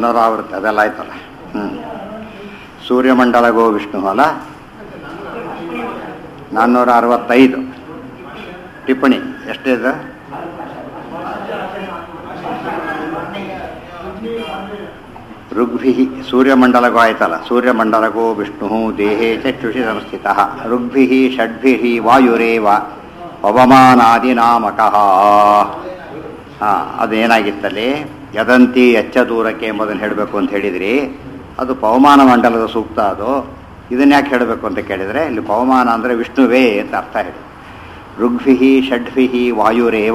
ಪುನರಾವೃತ್ತಿ ಅದೆಲ್ಲ ಆಯ್ತಲ್ಲ ಹ್ಞೂ ಸೂರ್ಯಮಂಡಲಗೋ ವಿಷ್ಣು ಅಲ್ಲ ನಾನ್ನೂರ ಅರವತ್ತೈದು ಟಿಪ್ಪಣಿ ಎಷ್ಟಿದೆ ಋಗ್ಭಿ ಸೂರ್ಯಮಂಡಲಗೋ ಆಯ್ತಲ್ಲ ಸೂರ್ಯಮಂಡಲಗೋ ವಿಷ್ಣು ದೇಹೇ ಚಕ್ಷುಷಿ ಸಂಸ್ಥಿತ ಋಗ್ಭಿ ಷಡ್ಭಿ ವಾಯುರೇವ ಪವಮಾನಾದಿನಾಮಕಃ ಹಾಂ ಅದೇನಾಗಿತ್ತಲ್ಲಿ ಯದಂತಿ ಎಚ್ಚ ದೂರಕ್ಕೆ ಎಂಬುದನ್ನು ಹೇಳಬೇಕು ಅಂತ ಹೇಳಿದ್ರಿ ಅದು ಪವಮಾನ ಮಂಡಲದ ಸೂಕ್ತ ಅದು ಇದನ್ನ ಯಾಕೆ ಹೇಳಬೇಕು ಅಂತ ಕೇಳಿದರೆ ಇಲ್ಲಿ ಪವಮಾನ ಅಂದರೆ ವಿಷ್ಣುವೇ ಅಂತ ಅರ್ಥ ಹೇಳಿ ಋಗ್ಭಿ ಷಡ್ಭಿ ವಾಯುರೇವ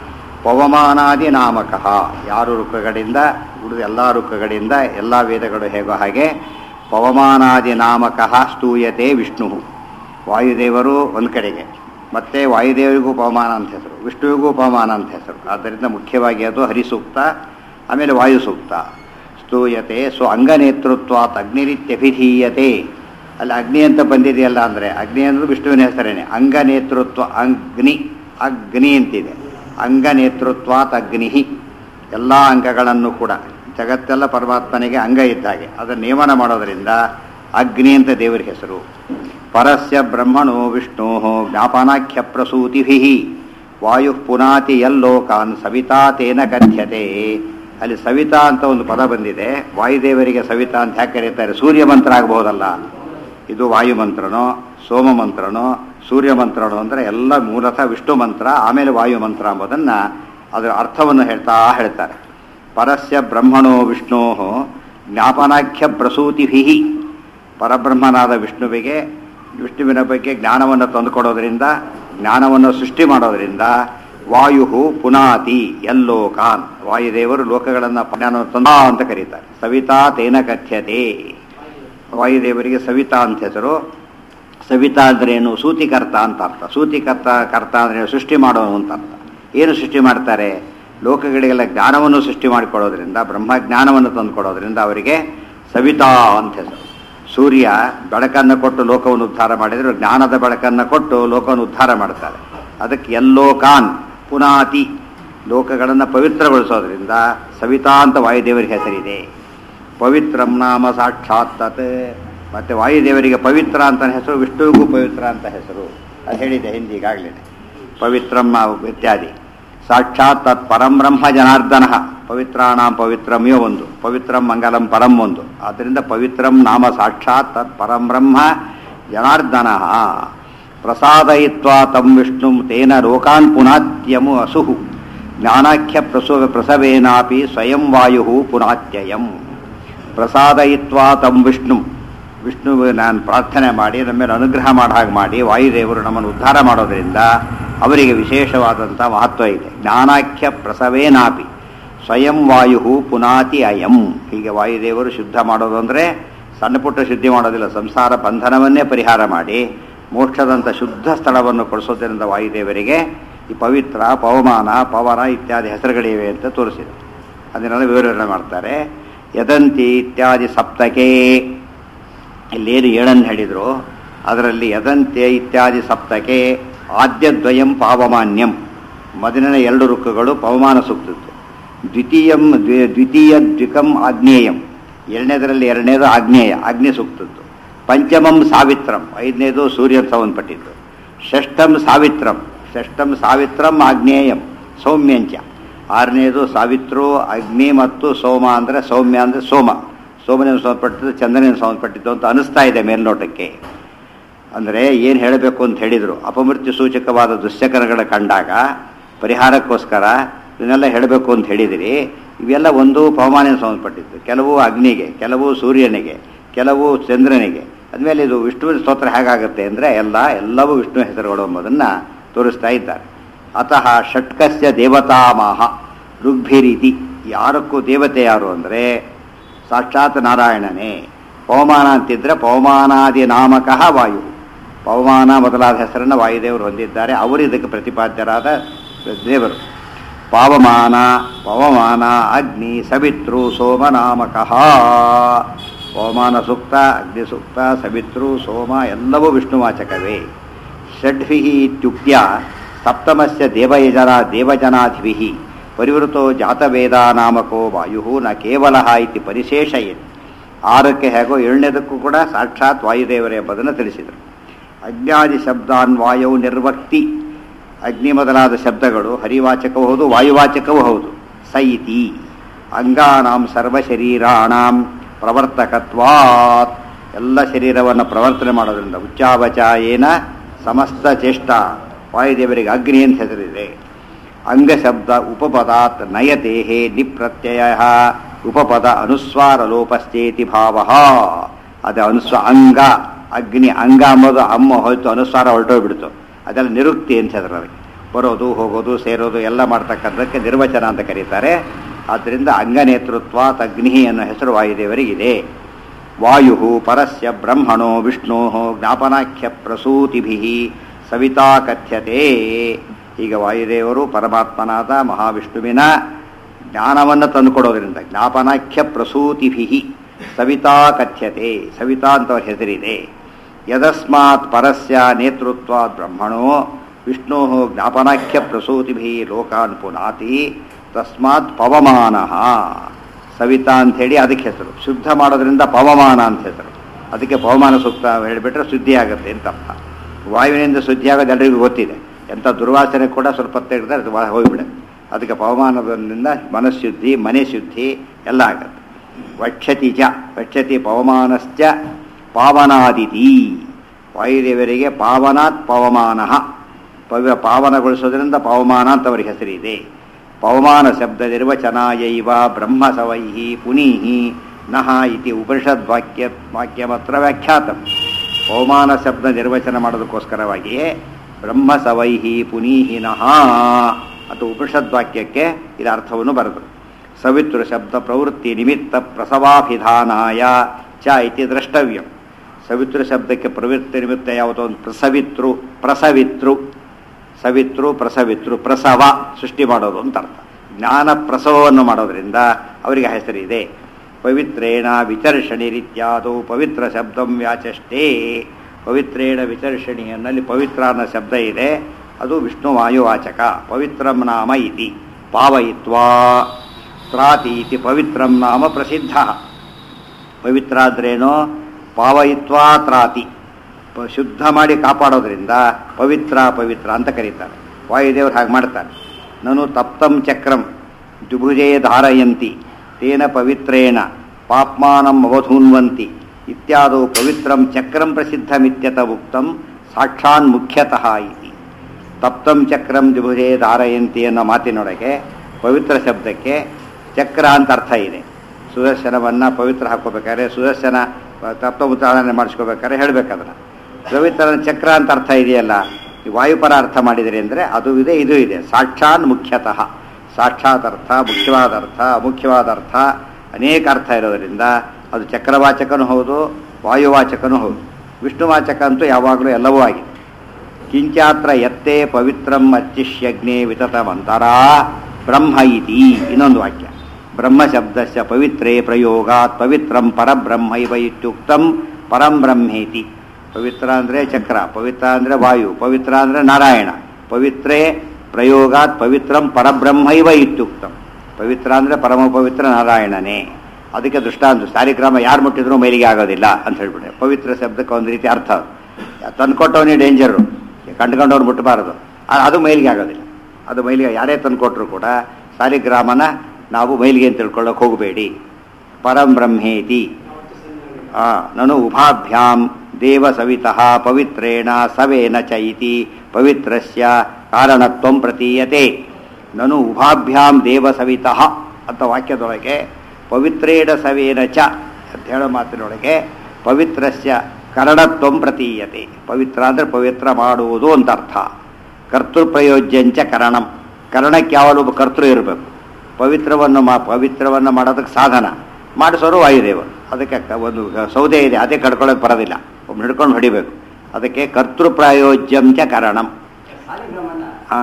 ಪವಮಾನಾದಿ ನಾಮಕಃ ಯಾರು ಋಕ್ಕಗಳಿಂದ ಉಳಿದ ಎಲ್ಲ ಋಕ್ಕಗಳಿಂದ ಎಲ್ಲ ವೇದಗಳು ಹೇಗೋ ಹಾಗೆ ಪವಮಾನಾದಿ ನಾಮಕಃ ಸ್ತೂಯತೆ ವಿಷ್ಣು ವಾಯುದೇವರು ಒಂದು ಕಡೆಗೆ ಮತ್ತೆ ವಾಯುದೇವರಿಗೂ ಪವಮಾನ ಅಂತ ಹೆಸರು ವಿಷ್ಣುವಿಗೂ ಪವಮಾನ ಅಂತ ಹೆಸರು ಆದ್ದರಿಂದ ಮುಖ್ಯವಾಗಿ ಅದು ಹರಿಸೂಕ್ತ ಆಮೇಲೆ ವಾಯು ಸೂಕ್ತ ಸ್ತೂಯತೆ ಸ್ವ ಅಂಗನೇತೃತ್ವಾತ್ ಅಗ್ನಿರಿತ್ಯಭಿಧೀಯತೆ ಅಲ್ಲಿ ಅಗ್ನಿ ಅಂತ ಬಂದಿದೆಯಲ್ಲ ಅಂದರೆ ಅಗ್ನಿ ಅಂದ್ರೆ ವಿಷ್ಣುವಿನ ಹೆಸರೇನೆ ಅಂಗನೇತೃತ್ವ ಅಗ್ನಿ ಅಗ್ನಿ ಅಂತಿದೆ ಅಂಗನೇತೃತ್ವಾತ್ ಅಗ್ನಿ ಎಲ್ಲ ಅಂಗಗಳನ್ನು ಕೂಡ ಜಗತ್ತೆಲ್ಲ ಪರಮಾತ್ಮನಿಗೆ ಅಂಗ ಇದ್ದಾಗೆ ಅದನ್ನು ನಿಯಮನ ಮಾಡೋದರಿಂದ ಅಗ್ನಿ ಅಂತ ದೇವರ ಹೆಸರು ಪರಸ್ಯ ಬ್ರಹ್ಮಣೋ ವಿಷ್ಣೋ ಜ್ಞಾಪನಾಖ್ಯ ಪ್ರಸೂತಿಭಿ ವಾಯು ಪುನಾತಿ ಯಲ್ಲೋಕಾನ್ ಸವಿತಾ ತೇನ ಕಥ್ಯತೆ ಅಲ್ಲಿ ಸವಿತಾ ಅಂತ ಒಂದು ಪದ ಬಂದಿದೆ ವಾಯುದೇವರಿಗೆ ಸವಿತಾ ಅಂತ ಯಾಕೆ ಕರೀತಾರೆ ಸೂರ್ಯ ಮಂತ್ರ ಆಗಬಹುದಲ್ಲ ಇದು ವಾಯು ಮಂತ್ರನೋ ಸೋಮ ಮಂತ್ರನೋ ಸೂರ್ಯ ಮಂತ್ರನೋ ಅಂದರೆ ಎಲ್ಲ ಮೂಲತಃ ವಿಷ್ಣು ಮಂತ್ರ ಆಮೇಲೆ ವಾಯು ಮಂತ್ರ ಎಂಬುದನ್ನು ಅದರ ಅರ್ಥವನ್ನು ಹೇಳ್ತಾ ಹೇಳ್ತಾರೆ ಪರಸ್ಯ ಬ್ರಹ್ಮಣೋ ವಿಷ್ಣೋ ಜ್ಞಾಪನಾಖ್ಯ ಪ್ರಸೂತಿಭಿ ಪರಬ್ರಹ್ಮನಾದ ವಿಷ್ಣುವಿಗೆ ವಿಷ್ಣುವಿನ ಬಗ್ಗೆ ಜ್ಞಾನವನ್ನು ತಂದುಕೊಡೋದ್ರಿಂದ ಜ್ಞಾನವನ್ನು ಸೃಷ್ಟಿ ಮಾಡೋದ್ರಿಂದ ವಾಯು ಪುನಾತಿ ಎಲ್ಲೋಕಾನ್ ವಾಯುದೇವರು ಲೋಕಗಳನ್ನು ಜ್ಞಾನವನ್ನು ತಂದ ಅಂತ ಕರೀತಾರೆ ಸವಿತಾ ತೇನ ಕಥ್ಯತೆ ವಾಯುದೇವರಿಗೆ ಸವಿತಾ ಅಂತ ಹೆಸರು ಸವಿತಾ ಅಂದ್ರೇನು ಸೂತಿಕರ್ತ ಅಂತ ಅರ್ಥ ಸೂತಿಕರ್ತ ಕರ್ತ ಅಂದ್ರೆ ಸೃಷ್ಟಿ ಮಾಡೋನು ಅಂತ ಅರ್ಥ ಏನು ಸೃಷ್ಟಿ ಮಾಡ್ತಾರೆ ಲೋಕಗಳಿಗೆಲ್ಲ ಜ್ಞಾನವನ್ನು ಸೃಷ್ಟಿ ಮಾಡಿಕೊಡೋದ್ರಿಂದ ಬ್ರಹ್ಮ ಜ್ಞಾನವನ್ನು ತಂದುಕೊಡೋದ್ರಿಂದ ಅವರಿಗೆ ಸವಿತಾ ಅಂತ ಹೆಸರು ಸೂರ್ಯ ಬೆಳಕನ್ನು ಕೊಟ್ಟು ಲೋಕವನ್ನು ಉದ್ಧಾರ ಮಾಡಿದರೆ ಜ್ಞಾನದ ಬೆಳಕನ್ನು ಕೊಟ್ಟು ಲೋಕವನ್ನು ಉದ್ಧಾರ ಮಾಡ್ತಾರೆ ಅದಕ್ಕೆ ಎಲ್ಲೋಕಾನ್ ಪುನಾತಿ ಲೋಕಗಳನ್ನು ಪವಿತ್ರಗೊಳಿಸೋದ್ರಿಂದ ಸವಿತಾ ಅಂತ ವಾಯುದೇವರಿಗೆ ಹೆಸರಿದೆ ಪವಿತ್ರಂ ನಾಮ ಸಾಕ್ಷಾತ್ ತತ್ ಮತ್ತು ವಾಯುದೇವರಿಗೆ ಪವಿತ್ರ ಅಂತ ಹೆಸರು ವಿಷ್ಣುವಿಗೂ ಪವಿತ್ರ ಅಂತ ಹೆಸರು ಅದು ಹೇಳಿದೆ ಹಿಂದಿ ಈಗಾಗಲೇ ಪವಿತ್ರಂ ಇತ್ಯಾದಿ ಸಾಕ್ಷಾತ್ ತತ್ ಪರಂ ಬ್ರಹ್ಮ ಜನಾರ್ದನ ಪವಿತ್ರಾಣಾಂ ಪವಿತ್ರಮ್ಯೋ ಒಂದು ಪವಿತ್ರಂ ಮಂಗಲಂ ಪರಂ ಒಂದು ಆದ್ದರಿಂದ ಪವಿತ್ರಂ ನಾಮ ಸಾಕ್ಷಾತ್ ತತ್ ಪರಂ ಬ್ರಹ್ಮ ಜನಾರ್ದನ ಪ್ರಸಾದಯಿತ್ವಾ ತಂ ವಿಷ್ಣು ತೇನ ಲೋಕಾನ್ ಪುನಾತ್ಯಮು ಅಸುಹು ಜ್ಞಾನಾಖ್ಯ ಪ್ರಸವ ಪ್ರಸವೇನಾಪಿ ಸ್ವಯಂ ವಾಯು ಪುನಾತ್ಯಯಂ ಪ್ರಸಾದಯಿತ್ವಾ ತಂ ವಿಷ್ಣು ವಿಷ್ಣು ನಾನು ಪ್ರಾರ್ಥನೆ ಮಾಡಿ ನಮ್ಮ ಮೇಲೆ ಅನುಗ್ರಹ ಮಾಡೋ ಹಾಗೆ ಮಾಡಿ ವಾಯುದೇವರು ನಮ್ಮನ್ನು ಉದ್ಧಾರ ಮಾಡೋದರಿಂದ ಅವರಿಗೆ ವಿಶೇಷವಾದಂಥ ಮಹತ್ವ ಇದೆ ಜ್ಞಾನಾಖ್ಯ ಪ್ರಸವೇನಾಪಿ ಸ್ವಯಂ ವಾಯು ಪುನಾತಿ ಅಯಂ ಹೀಗೆ ವಾಯುದೇವರು ಶುದ್ಧ ಮಾಡೋದು ಅಂದರೆ ಸಣ್ಣ ಪುಟ್ಟ ಶುದ್ಧಿ ಮಾಡೋದಿಲ್ಲ ಸಂಸಾರ ಬಂಧನವನ್ನೇ ಪರಿಹಾರ ಮಾಡಿ ಮೋಕ್ಷದಂಥ ಶುದ್ಧ ಸ್ಥಳವನ್ನು ಕೊಡಿಸೋದ್ರಿಂದ ವಾಯುದೇವರಿಗೆ ಈ ಪವಿತ್ರ ಪವಮಾನ ಪವನ ಇತ್ಯಾದಿ ಹೆಸರುಗಳಿವೆ ಅಂತ ತೋರಿಸಿದೆ ಅದನ್ನೆಲ್ಲ ವಿವರಣೆ ಮಾಡ್ತಾರೆ ಯದಂತಿ ಇತ್ಯಾದಿ ಸಪ್ತಕೆ ಇಲ್ಲೇನು ಏಳನ್ನು ಹೇಳಿದರು ಅದರಲ್ಲಿ ಯದಂತ್ಯ ಇತ್ಯಾದಿ ಸಪ್ತಕೆ ಆದ್ಯದ್ವಯಂ ಪಾವಮಾನ್ಯಂ ಮೊದಲಿನ ಎರಡು ರುಕ್ಕುಗಳು ಪವಮಾನ ಸೂಕ್ತದ್ದು ದ್ವಿತೀಯಂ ದ್ವಿ- ದ್ವಿತೀಯ ದ್ವಿಕಂ ಆಗ್ನೇಯಂ ಎರಡನೇದರಲ್ಲಿ ಎರಡನೇದು ಆಗ್ನೇಯ ಅಗ್ನಿ ಸೂಕ್ತದ್ದು ಪಂಚಮಂ ಸಾವಿತ್ರಂ ಐದನೇದು ಸೂರ್ಯನ್ ಸಂಬಂಧಪಟ್ಟಿದ್ದು ಷಷ್ಠಂ ಸಾವಿತ್ರಂ ಷಷ್ಠಂ ಸಾವಿತ್ರಂ ಆಗ್ನೇಯಂ ಸೌಮ್ಯಂಚ ಆರನೇದು ಸಾವಿತ್ರು ಅಗ್ನಿ ಮತ್ತು ಸೋಮ ಅಂದರೆ ಸೌಮ್ಯ ಅಂದರೆ ಸೋಮ ಸೋಮನಿಗೆ ಸಂಬಂಧಪಟ್ಟಿದ್ದು ಚಂದ್ರನಿಗೆ ಸಂಬಂಧಪಟ್ಟಿದ್ದು ಅಂತ ಅನಿಸ್ತಾ ಇದೆ ಮೇಲ್ನೋಟಕ್ಕೆ ಅಂದರೆ ಏನು ಹೇಳಬೇಕು ಅಂತ ಹೇಳಿದರು ಅಪಮೃತ್ಯು ಸೂಚಕವಾದ ದುಶ್ಚಕರಗಳ ಕಂಡಾಗ ಪರಿಹಾರಕ್ಕೋಸ್ಕರ ಇದನ್ನೆಲ್ಲ ಹೇಳಬೇಕು ಅಂತ ಹೇಳಿದಿರಿ ಇವೆಲ್ಲ ಒಂದು ಪವಮಾನಿಗೆ ಸಂಬಂಧಪಟ್ಟಿದ್ದು ಕೆಲವು ಅಗ್ನಿಗೆ ಕೆಲವು ಸೂರ್ಯನಿಗೆ ಕೆಲವು ಚಂದ್ರನಿಗೆ ಅದ್ಮೇಲೆ ಇದು ವಿಷ್ಣುವಿನ ಸ್ತೋತ್ರ ಹೇಗಾಗುತ್ತೆ ಅಂದರೆ ಎಲ್ಲ ಎಲ್ಲವೂ ವಿಷ್ಣು ಹೆಸರುಗಳು ಎಂಬುದನ್ನು ತೋರಿಸ್ತಾ ಇದ್ದಾರೆ ಅತಃ ಷಟ್ಕಸ್ಯ ದೇವತಾಮಾಹ ಋಗ್ಭಿರೀತಿ ಯಾರಕ್ಕೂ ದೇವತೆ ಯಾರು ಅಂದರೆ ಸಾಕ್ಷಾತ್ ನಾರಾಯಣನೇ ಪವಮಾನ ಅಂತಿದ್ರೆ ಪವಮಾನಾದಿ ನಾಮಕಃ ವಾಯು ಪವಮಾನ ಮೊದಲಾದ ಹೆಸರನ್ನು ವಾಯುದೇವರು ಹೊಂದಿದ್ದಾರೆ ಅವರು ಇದಕ್ಕೆ ಪ್ರತಿಪಾದ್ಯರಾದ ದೇವರು ಪಾವಮಾನ ಪವಮಾನ ಅಗ್ನಿ ಸವಿತೃ ಸೋಮನಾಮಕಃ ಪವಮಾನ ಸೂಕ್ತ ಅಗ್ನಿ ಸೂಕ್ತ ಸವಿತೃ ಸೋಮ ಎಲ್ಲವೂ ವಿಷ್ಣುವಾಚಕವೇ ಷಡ್ಭಿ ಇತ್ಯುಕ್ತ್ಯ ಸಪ್ತಮಸ್ಯ ದೇವಯಜನ ದೇವಜನಾಧಿಭಿ ಪರಿವೃತೋ ಜಾತವೇದ ನಾಮಕೋ ವಾಯು ನ ಕೇವಲ ಇತಿ ಪರಿಶೇಷಯೇತ್ ಆರಕ್ಕೆ ಹೇಗೋ ಏಳನೇದಕ್ಕೂ ಕೂಡ ಸಾಕ್ಷಾತ್ ವಾಯುದೇವರೇ ಎಂಬುದನ್ನು ತಿಳಿಸಿದರು ಅಜ್ಞಾದಿ ಶಬ್ದಾನ್ವಾಯವು ನಿರ್ವಕ್ತಿ ಅಗ್ನಿ ಮೊದಲಾದ ಶಬ್ದಗಳು ಹರಿವಾಚಕವೂ ಹೌದು ವಾಯುವಾಚಕವೂ ಹೌದು ಸ ಇತಿ ಅಂಗಾನಾಂ ಸರ್ವಶರೀರಾಣಾಂ ಪ್ರವರ್ತಕತ್ವಾತ್ ಎಲ್ಲ ಶರೀರವನ್ನು ಪ್ರವರ್ತನೆ ಮಾಡೋದ್ರಿಂದ ಉಚ್ಚಾವಚಾಯೇನ ಸಮಸ್ತ ಚೇಷ್ಟ ವಾಯುದೇವರಿಗೆ ಅಗ್ನಿ ಅಂತ ಹೆಸರಿದೆ ಅಂಗಶಬ್ದ ಉಪಪದಾತ್ ನಯತೇಹೇ ನಿಪ್ರತ್ಯಯ ಉಪಪದ ಅನುಸ್ವಾರ ಲೋಪಶ್ಚೇತಿ ಭಾವ ಅದು ಅನುಸ್ವ ಅಂಗ ಅಗ್ನಿ ಅಂಗ ಅಂಬೋದು ಅಮ್ಮ ಹೋಯ್ತು ಅನುಸ್ವಾರ ಹೊರಟೋಗ್ಬಿಡ್ತು ಅದೆಲ್ಲ ನಿರುಕ್ತಿ ಅಂತ ಹೆಸರು ಬರೋದು ಹೋಗೋದು ಸೇರೋದು ಎಲ್ಲ ಮಾಡ್ತಕ್ಕಂಥದ್ದಕ್ಕೆ ನಿರ್ವಚನ ಅಂತ ಕರೀತಾರೆ ಆದ್ದರಿಂದ ಅಂಗನೇತೃತ್ವ ಅಗ್ನಿ ಅನ್ನೋ ಹೆಸರು ವಾಯುದೇವರಿಗಿದೆ ವಾಯು ಪರಸ್ಯ ಬ್ರಹ್ಮಣೋ ವಿಷ್ಣೋ ಜ್ಞಾಪನಾಖ್ಯ ಪ್ರಸೂತಿಭಿ ಸವಿತಾ ಕಥ್ಯತೆ ಈಗ ವಾಯುದೇವರು ಪರಮಾತ್ಮನಾದ ಮಹಾವಿಷ್ಣುವಿನ ಜ್ಞಾನವನ್ನು ತಂದುಕೊಡೋದ್ರಿಂದ ಜ್ಞಾಪನಾಖ್ಯ ಪ್ರಸೂತಿಭಿ ಸವಿತಾ ಕಥ್ಯತೆ ಸವಿತಾ ಅಂತ ಅವ್ರ ಹೆಸರಿದೆ ಯದಸ್ಮಾತ್ ಪರಸ್ಯ ನೇತೃತ್ವ ಬ್ರಹ್ಮಣೋ ವಿಷ್ಣೋ ಜ್ಞಾಪನಾಖ್ಯ ಪ್ರಸೂತಿಭಿ ಲೋಕಾನ್ ಪುನಾತಿ ತಸ್ಮಾತ್ ಪವಮಾನ ಸವಿತಾ ಅಂಥೇಳಿ ಅದಕ್ಕೆ ಹೆಸರು ಶುದ್ಧ ಮಾಡೋದ್ರಿಂದ ಪವಮಾನ ಅಂತ ಹೆಸರು ಅದಕ್ಕೆ ಪವಮಾನ ಸೂಕ್ತ ಹೇಳಿಬಿಟ್ರೆ ಶುದ್ಧಿ ಆಗುತ್ತೆ ಅಂತ ಅರ್ಥ ವಾಯುವಿನಿಂದ ಶುದ್ಧಿ ಆಗೋದು ಎಲ್ಲರಿಗೂ ಗೊತ್ತಿದೆ ಎಂಥ ದುರ್ವಾಸನೆ ಕೂಡ ಸ್ವಲ್ಪ ತೆಗೆದ್ರೆ ಅದು ಹೋಗಿಬಿಡುತ್ತೆ ಅದಕ್ಕೆ ಪವಮಾನದಿಂದ ಮನಃಶುದ್ಧಿ ಮನೆ ಶುದ್ಧಿ ಎಲ್ಲ ಆಗುತ್ತೆ ವಕ್ಷತಿ ಚ ವಕ್ಷತಿ ಪವಮಾನಶ್ಚ ಪಾವನಾದಿತಿ ವಾಯುದೇವರಿಗೆ ಪಾವನಾತ್ ಪವಮಾನ ಪವ ಪಾವನಗೊಳಿಸೋದ್ರಿಂದ ಪವಮಾನ ಅಂತ ಅವರಿಗೆ ಹೆಸರಿದೆ ಪವಮಾನ ಶಬ್ದ ನಿರ್ವಚನಾಯೈವ ಬ್ರಹ್ಮ ಸವೈಹಿ ಪುನೀಹಿ ನಹ ಇತಿ ಉಪನಿಷದ್ವಾಕ್ಯ ವಾಕ್ಯಮತ್ರ ವ್ಯಾಖ್ಯಾತ ಪವಮಾನ ಶಬ್ದ ನಿರ್ವಚನ ಮಾಡೋದಕ್ಕೋಸ್ಕರವಾಗಿಯೇ ಬ್ರಹ್ಮ ಸವೈಹಿ ಪುನೀಹಿ ನಹ ಅಥವಾ ಉಪನಿಷದ್ವಾಕ್ಯಕ್ಕೆ ಇದರ ಅರ್ಥವನ್ನು ಬರೆದರು ಸವಿತೃ ಶಬ್ದ ಪ್ರವೃತ್ತಿ ನಿಮಿತ್ತ ಪ್ರಸವಾಭಿಧಾನಾಯ ಚ ಇತಿ ದ್ರಷ್ಟವ್ಯಂ ಸವಿತೃ ಶಬ್ದಕ್ಕೆ ಪ್ರವೃತ್ತಿ ನಿಮಿತ್ತ ಯಾವುದೋ ಒಂದು ಪ್ರಸವಿತೃ ಪ್ರಸವಿತೃ ಸವಿತೃ ಪ್ರಸವಿತೃ ಪ್ರಸವ ಸೃಷ್ಟಿ ಮಾಡೋದು ಅಂತ ಅರ್ಥ ಜ್ಞಾನ ಪ್ರಸವವನ್ನು ಮಾಡೋದ್ರಿಂದ ಅವರಿಗೆ ಹೆಸರಿದೆ ಪವಿತ್ರೇಣ ವಿಚರ್ಷಣಿ ರೀತ್ಯಾದೋ ಪವಿತ್ರ ಶಬ್ದಂ ವ್ಯಾಚಷ್ಟೇ ಪವಿತ್ರೇಣ ವಿಚರ್ಷಣಿ ಅನ್ನಲ್ಲಿ ಪವಿತ್ರ ಅನ್ನೋ ಶಬ್ದ ಇದೆ ಅದು ವಿಷ್ಣು ವಾಯುವಾಚಕ ಪವಿತ್ರಂ ನಾಮ ಇತಿ ಪಾವಯಿತ್ವಾ ತ್ರಾತಿ ಇತಿ ಪವಿತ್ರಂ ನಾಮ ಪ್ರಸಿದ್ಧ ಪವಿತ್ರ ಆದ್ರೇನೋ ಪಾವಯಿತ್ವಾ ತ್ರಾತಿ ಪ- ಶುದ್ಧ ಮಾಡಿ ಕಾಪಾಡೋದ್ರಿಂದ ಪವಿತ್ರ ಪವಿತ್ರ ಅಂತ ಕರೀತಾರೆ ವಾಯುದೇವರು ಹಾಗೆ ಮಾಡ್ತಾರೆ ನಾನು ತಪ್ತಂ ಚಕ್ರಂ ದ್ವಿಭುಜೇ ಧಾರಯಂತಿ ತೇನ ಪವಿತ್ರೇಣ ಪಾಪ್ಮಾನಂ ಅವಧೂನ್ವಂತಿ ಇತ್ಯಾದೋ ಪವಿತ್ರಂ ಚಕ್ರಂ ಪ್ರಸಿದ್ಧಮಿತ್ಯತ ಉಕ್ತಂ ಸಾಕ್ಷಾನ್ ಮುಖ್ಯತಃ ಇತಿ ತಪ್ತಂ ಚಕ್ರಂ ದ್ವಿಭುಜೇ ಧಾರಯಂತಿ ಅನ್ನೋ ಮಾತಿನೊಳಗೆ ಪವಿತ್ರ ಶಬ್ದಕ್ಕೆ ಚಕ್ರ ಅಂತ ಅರ್ಥ ಇದೆ ಸುದರ್ಶನವನ್ನು ಪವಿತ್ರ ಹಾಕೋಬೇಕಾದ್ರೆ ಸುದರ್ಶನ ತಪ್ತ ಉಚ್ಚಾರಣೆ ಮಾಡಿಸ್ಕೋಬೇಕಾದ್ರೆ ಹೇಳ್ಬೇಕದನ್ನ ಪವಿತ್ರ ಚಕ್ರ ಅಂತ ಅರ್ಥ ಇದೆಯಲ್ಲ ಈ ವಾಯುಪರ ಅರ್ಥ ಮಾಡಿದರೆ ಅಂದರೆ ಅದು ಇದೆ ಇದು ಇದೆ ಸಾಕ್ಷಾತ್ ಮುಖ್ಯತಃ ಸಾಕ್ಷಾತ್ ಅರ್ಥ ಮುಖ್ಯವಾದ ಅರ್ಥ ಅಮುಖ್ಯವಾದ ಅರ್ಥ ಅನೇಕ ಅರ್ಥ ಇರೋದರಿಂದ ಅದು ಚಕ್ರವಾಚಕನೂ ಹೌದು ವಾಯುವಾಚಕನೂ ಹೌದು ವಿಷ್ಣುವಾಚಕ ಅಂತೂ ಯಾವಾಗಲೂ ಎಲ್ಲವೂ ಆಗಿದೆ ಕಿಂಚಾತ್ರ ಯತ್ತೇ ಪವಿತ್ರಂ ಅಚ್ಚಿಷ್ಯಗ್ನೇ ವಿತತಮಂತರಾ ಬ್ರಹ್ಮ ಇತಿ ಇನ್ನೊಂದು ವಾಕ್ಯ ಬ್ರಹ್ಮ ಶಬ್ದಸ್ಯ ಪವಿತ್ರೇ ಪ್ರಯೋಗಾತ್ ಪವಿತ್ರಂ ಪರಬ್ರಹ್ಮೈವ ಇತ್ಯುಕ್ತಂ ಪರಂ ಬ್ರಹ್ಮೇತಿ ಪವಿತ್ರ ಅಂದರೆ ಚಕ್ರ ಪವಿತ್ರ ಅಂದರೆ ವಾಯು ಪವಿತ್ರ ಅಂದರೆ ನಾರಾಯಣ ಪವಿತ್ರೇ ಪ್ರಯೋಗಾತ್ ಪವಿತ್ರಂ ಪರಬ್ರಹ್ಮೈವ ಇತ್ಯುಕ್ತಂ ಪವಿತ್ರ ಅಂದರೆ ಪರಮ ಪವಿತ್ರ ನಾರಾಯಣನೇ ಅದಕ್ಕೆ ದೃಷ್ಟಾಂತ ಸಾರಿಗ್ರಾಮ ಯಾರು ಮುಟ್ಟಿದ್ರೂ ಮೇಲಿಗೆ ಆಗೋದಿಲ್ಲ ಅಂತ ಹೇಳ್ಬಿಟ್ಟೆ ಪವಿತ್ರ ಶಬ್ದಕ್ಕೆ ಒಂದು ರೀತಿ ಅರ್ಥ ತಂದ್ಕೊಟ್ಟವನೇ ಡೇಂಜರು ಕಂಡ್ಕೊಂಡವ್ರು ಮುಟ್ಟಬಾರದು ಆ- ಅದು ಮೈಲಿಗೆ ಆಗೋದಿಲ್ಲ ಅದು ಮೈಲಿಗೆ ಯಾರೇ ತಂದುಕೊಟ್ರು ಕೂಡ ಸಾಲಿಗ್ರಾಮನ ನಾವು ಮೈಲಿಗೆ ಅಂತ ತಿಳ್ಕೊಳ್ಳೋಕೆ ಹೋಗಬೇಡಿ ಪರಂ ಬ್ರಹ್ಮೇತಿ ಆ, ನನು ಉಭಾಭ್ಯಾಂ ದೇವ ಸವಿತಃ ಪವಿತ್ರೇಣ ಸವೇನ ಚ ಇತಿ ಪವಿತ್ರಸ್ಯ ಕಾರಣತ್ವಂ ಪ್ರತೀಯತೆ ನನು ಉಭಾಭ್ಯಾಂ ದೇವ ಸವಿತಃ ಅಂತ ವಾಕ್ಯದೊಳಗೆ ಪವಿತ್ರೇಣ ಸವೇನ ಚ ಅಂತ ಹೇಳೋ ಮಾತಿನೊಳಗೆ ಪವಿತ್ರಸ್ಯ ಕರಣತ್ವಂ ಪ್ರತೀಯತೆ ಪವಿತ್ರ ಅಂದರೆ ಪವಿತ್ರ ಮಾಡುವುದು ಅಂತ ಅರ್ಥ ಕರ್ತೃಪ್ರಯೋಜ್ಯಂಚ ಕರಣಂ ಕರಣಕ್ಕೆ ಯಾವಾಗಲೂ ಒಬ್ಬ ಕರ್ತೃ ಇರಬೇಕು ಪವಿತ್ರವನ್ನು ಮಾ ಪವಿತ್ರವನ್ನು ಮಾಡೋದಕ್ಕೆ ಸಾಧನ ಮಾಡಿಸೋರು ವಾಯುದೇವರು ಅದಕ್ಕೆ ಕ- ಒಂದು ಗ- ಸೌದೆ ಇದೆ ಅದೇ ಕಡ್ಕೊಳ್ಳೋಕೆ ಬರೋದಿಲ್ಲ ಒಬ್ಬ ಹಿಡ್ಕೊಂಡು ಹೊಡಿಬೇಕು ಅದಕ್ಕೆ ಕರ್ತೃಪ್ರಾಯೋಜ್ಯಂಚ ಕಾರಣಂ ಹಾ.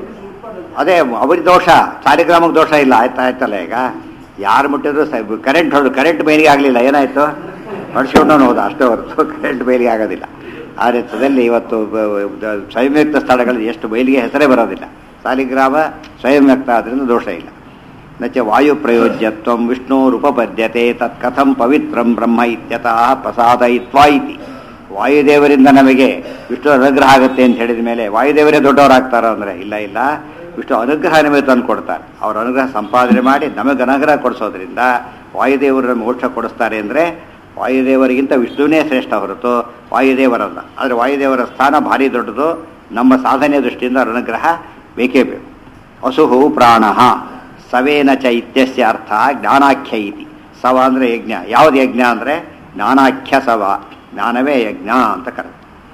ಅದೇ ಅವ್ರಿಗೆ ದೋಷ ಸಾಲಿಗ್ರಾಮಕ್ಕೆ ದೋಷ ಇಲ್ಲ ಆಯ್ತಾ ಆಯ್ತಲ್ಲ ಈಗ ಯಾರು ಮುಟ್ಟಿದ್ರು ಕರೆಂಟ್ ಹೊಡೆದು ಕರೆಂಟ್ ಮೇಲಿಗೆ ಆಗಲಿಲ್ಲ ಏನಾಯ್ತು ಹೊಡ್ಸ್ಕೊಂಡು ಹೋದ ಅಷ್ಟೇ ಹೊರತು ಕರೆಂಟ್ ಮೇಲಿಗೆ ಆಗೋದಿಲ್ಲ ಆ ರೀತಿಯಲ್ಲಿ ಇವತ್ತು ಬ- ಬ- ಸಂಯುಕ್ತ ಸ್ಥಳಗಳಲ್ಲಿ ಎಷ್ಟು ಬಯಲಿಗೆ ಹೆಸರೇ ಬರೋದಿಲ್ಲ ಸಾಲಿಗ್ರಾಮ ಸ್ವಯಂ ವ್ಯಕ್ತ ಆದ್ರಿಂದ ದೋಷ ಇಲ್ಲ ನಚ ವಾಯು ಪ್ರಯೋಜ್ಯತ್ವ ವಿಷ್ಣುರುಪಪದ್ಯತೆ ತತ್ ಕಥಂ ಪವಿತ್ರಂ ಬ್ರಹ್ಮ ಇತ್ಯತಃ ಪ್ರಸಾದಯಿತ್ವಾ ಇತಿ ವಾಯುದೇವರಿಂದ ನಮಗೆ ವಿಷ್ಣು ಅನುಗ್ರಹ ಆಗುತ್ತೆ ಅಂತ ಹೇಳಿದ ಮೇಲೆ ವಾಯುದೇವರೇ ದೊಡ್ಡವರಾಗ್ತಾರ ಅಂದ್ರೆ ಇಲ್ಲ ಇಲ್ಲ ವಿಷ್ಣು ಅನುಗ್ರಹ ನಿಮಗೆ ತಂದು ಕೊಡ್ತಾರೆ ಅವ್ರ ಅನುಗ್ರಹ ಸಂಪಾದನೆ ಮಾಡಿ ನಮಗೆ ಅನುಗ್ರಹ ಕೊಡಿಸೋದ್ರಿಂದ ವಾಯುದೇವರು ಮೋಕ್ಷ ಕೊಡಿಸ್ತಾರೆ ಅಂದರೆ ವಾಯುದೇವರಿಗಿಂತ ವಿಷ್ಣುವೇ ಶ್ರೇಷ್ಠ ಹೊರತು ವಾಯುದೇವರಲ್ಲ ಆದರೆ ವಾಯುದೇವರ ಸ್ಥಾನ ಭಾರಿ ದೊಡ್ಡದು ನಮ್ಮ ಸಾಧನೆಯ ದೃಷ್ಟಿಯಿಂದ ಅವ್ರ ಅನುಗ್ರಹ ಬೇಕೇ ಬೇಕು ವಸುಹು ಪ್ರಾಣ ಸವೇನ ಚ ಇತ್ಯಸ್ಯ ಅರ್ಥ ಜ್ಞಾನಾಖ್ಯ ಇತಿ ಸವ ಅಂದರೆ ಯಜ್ಞ ಯಾವುದು ಯಜ್ಞ ಅಂದರೆ ಜ್ಞಾನಾಖ್ಯ ಸವ ಜ್ಞಾನವೇ ಯಜ್ಞ ಅಂತ ಕರೆ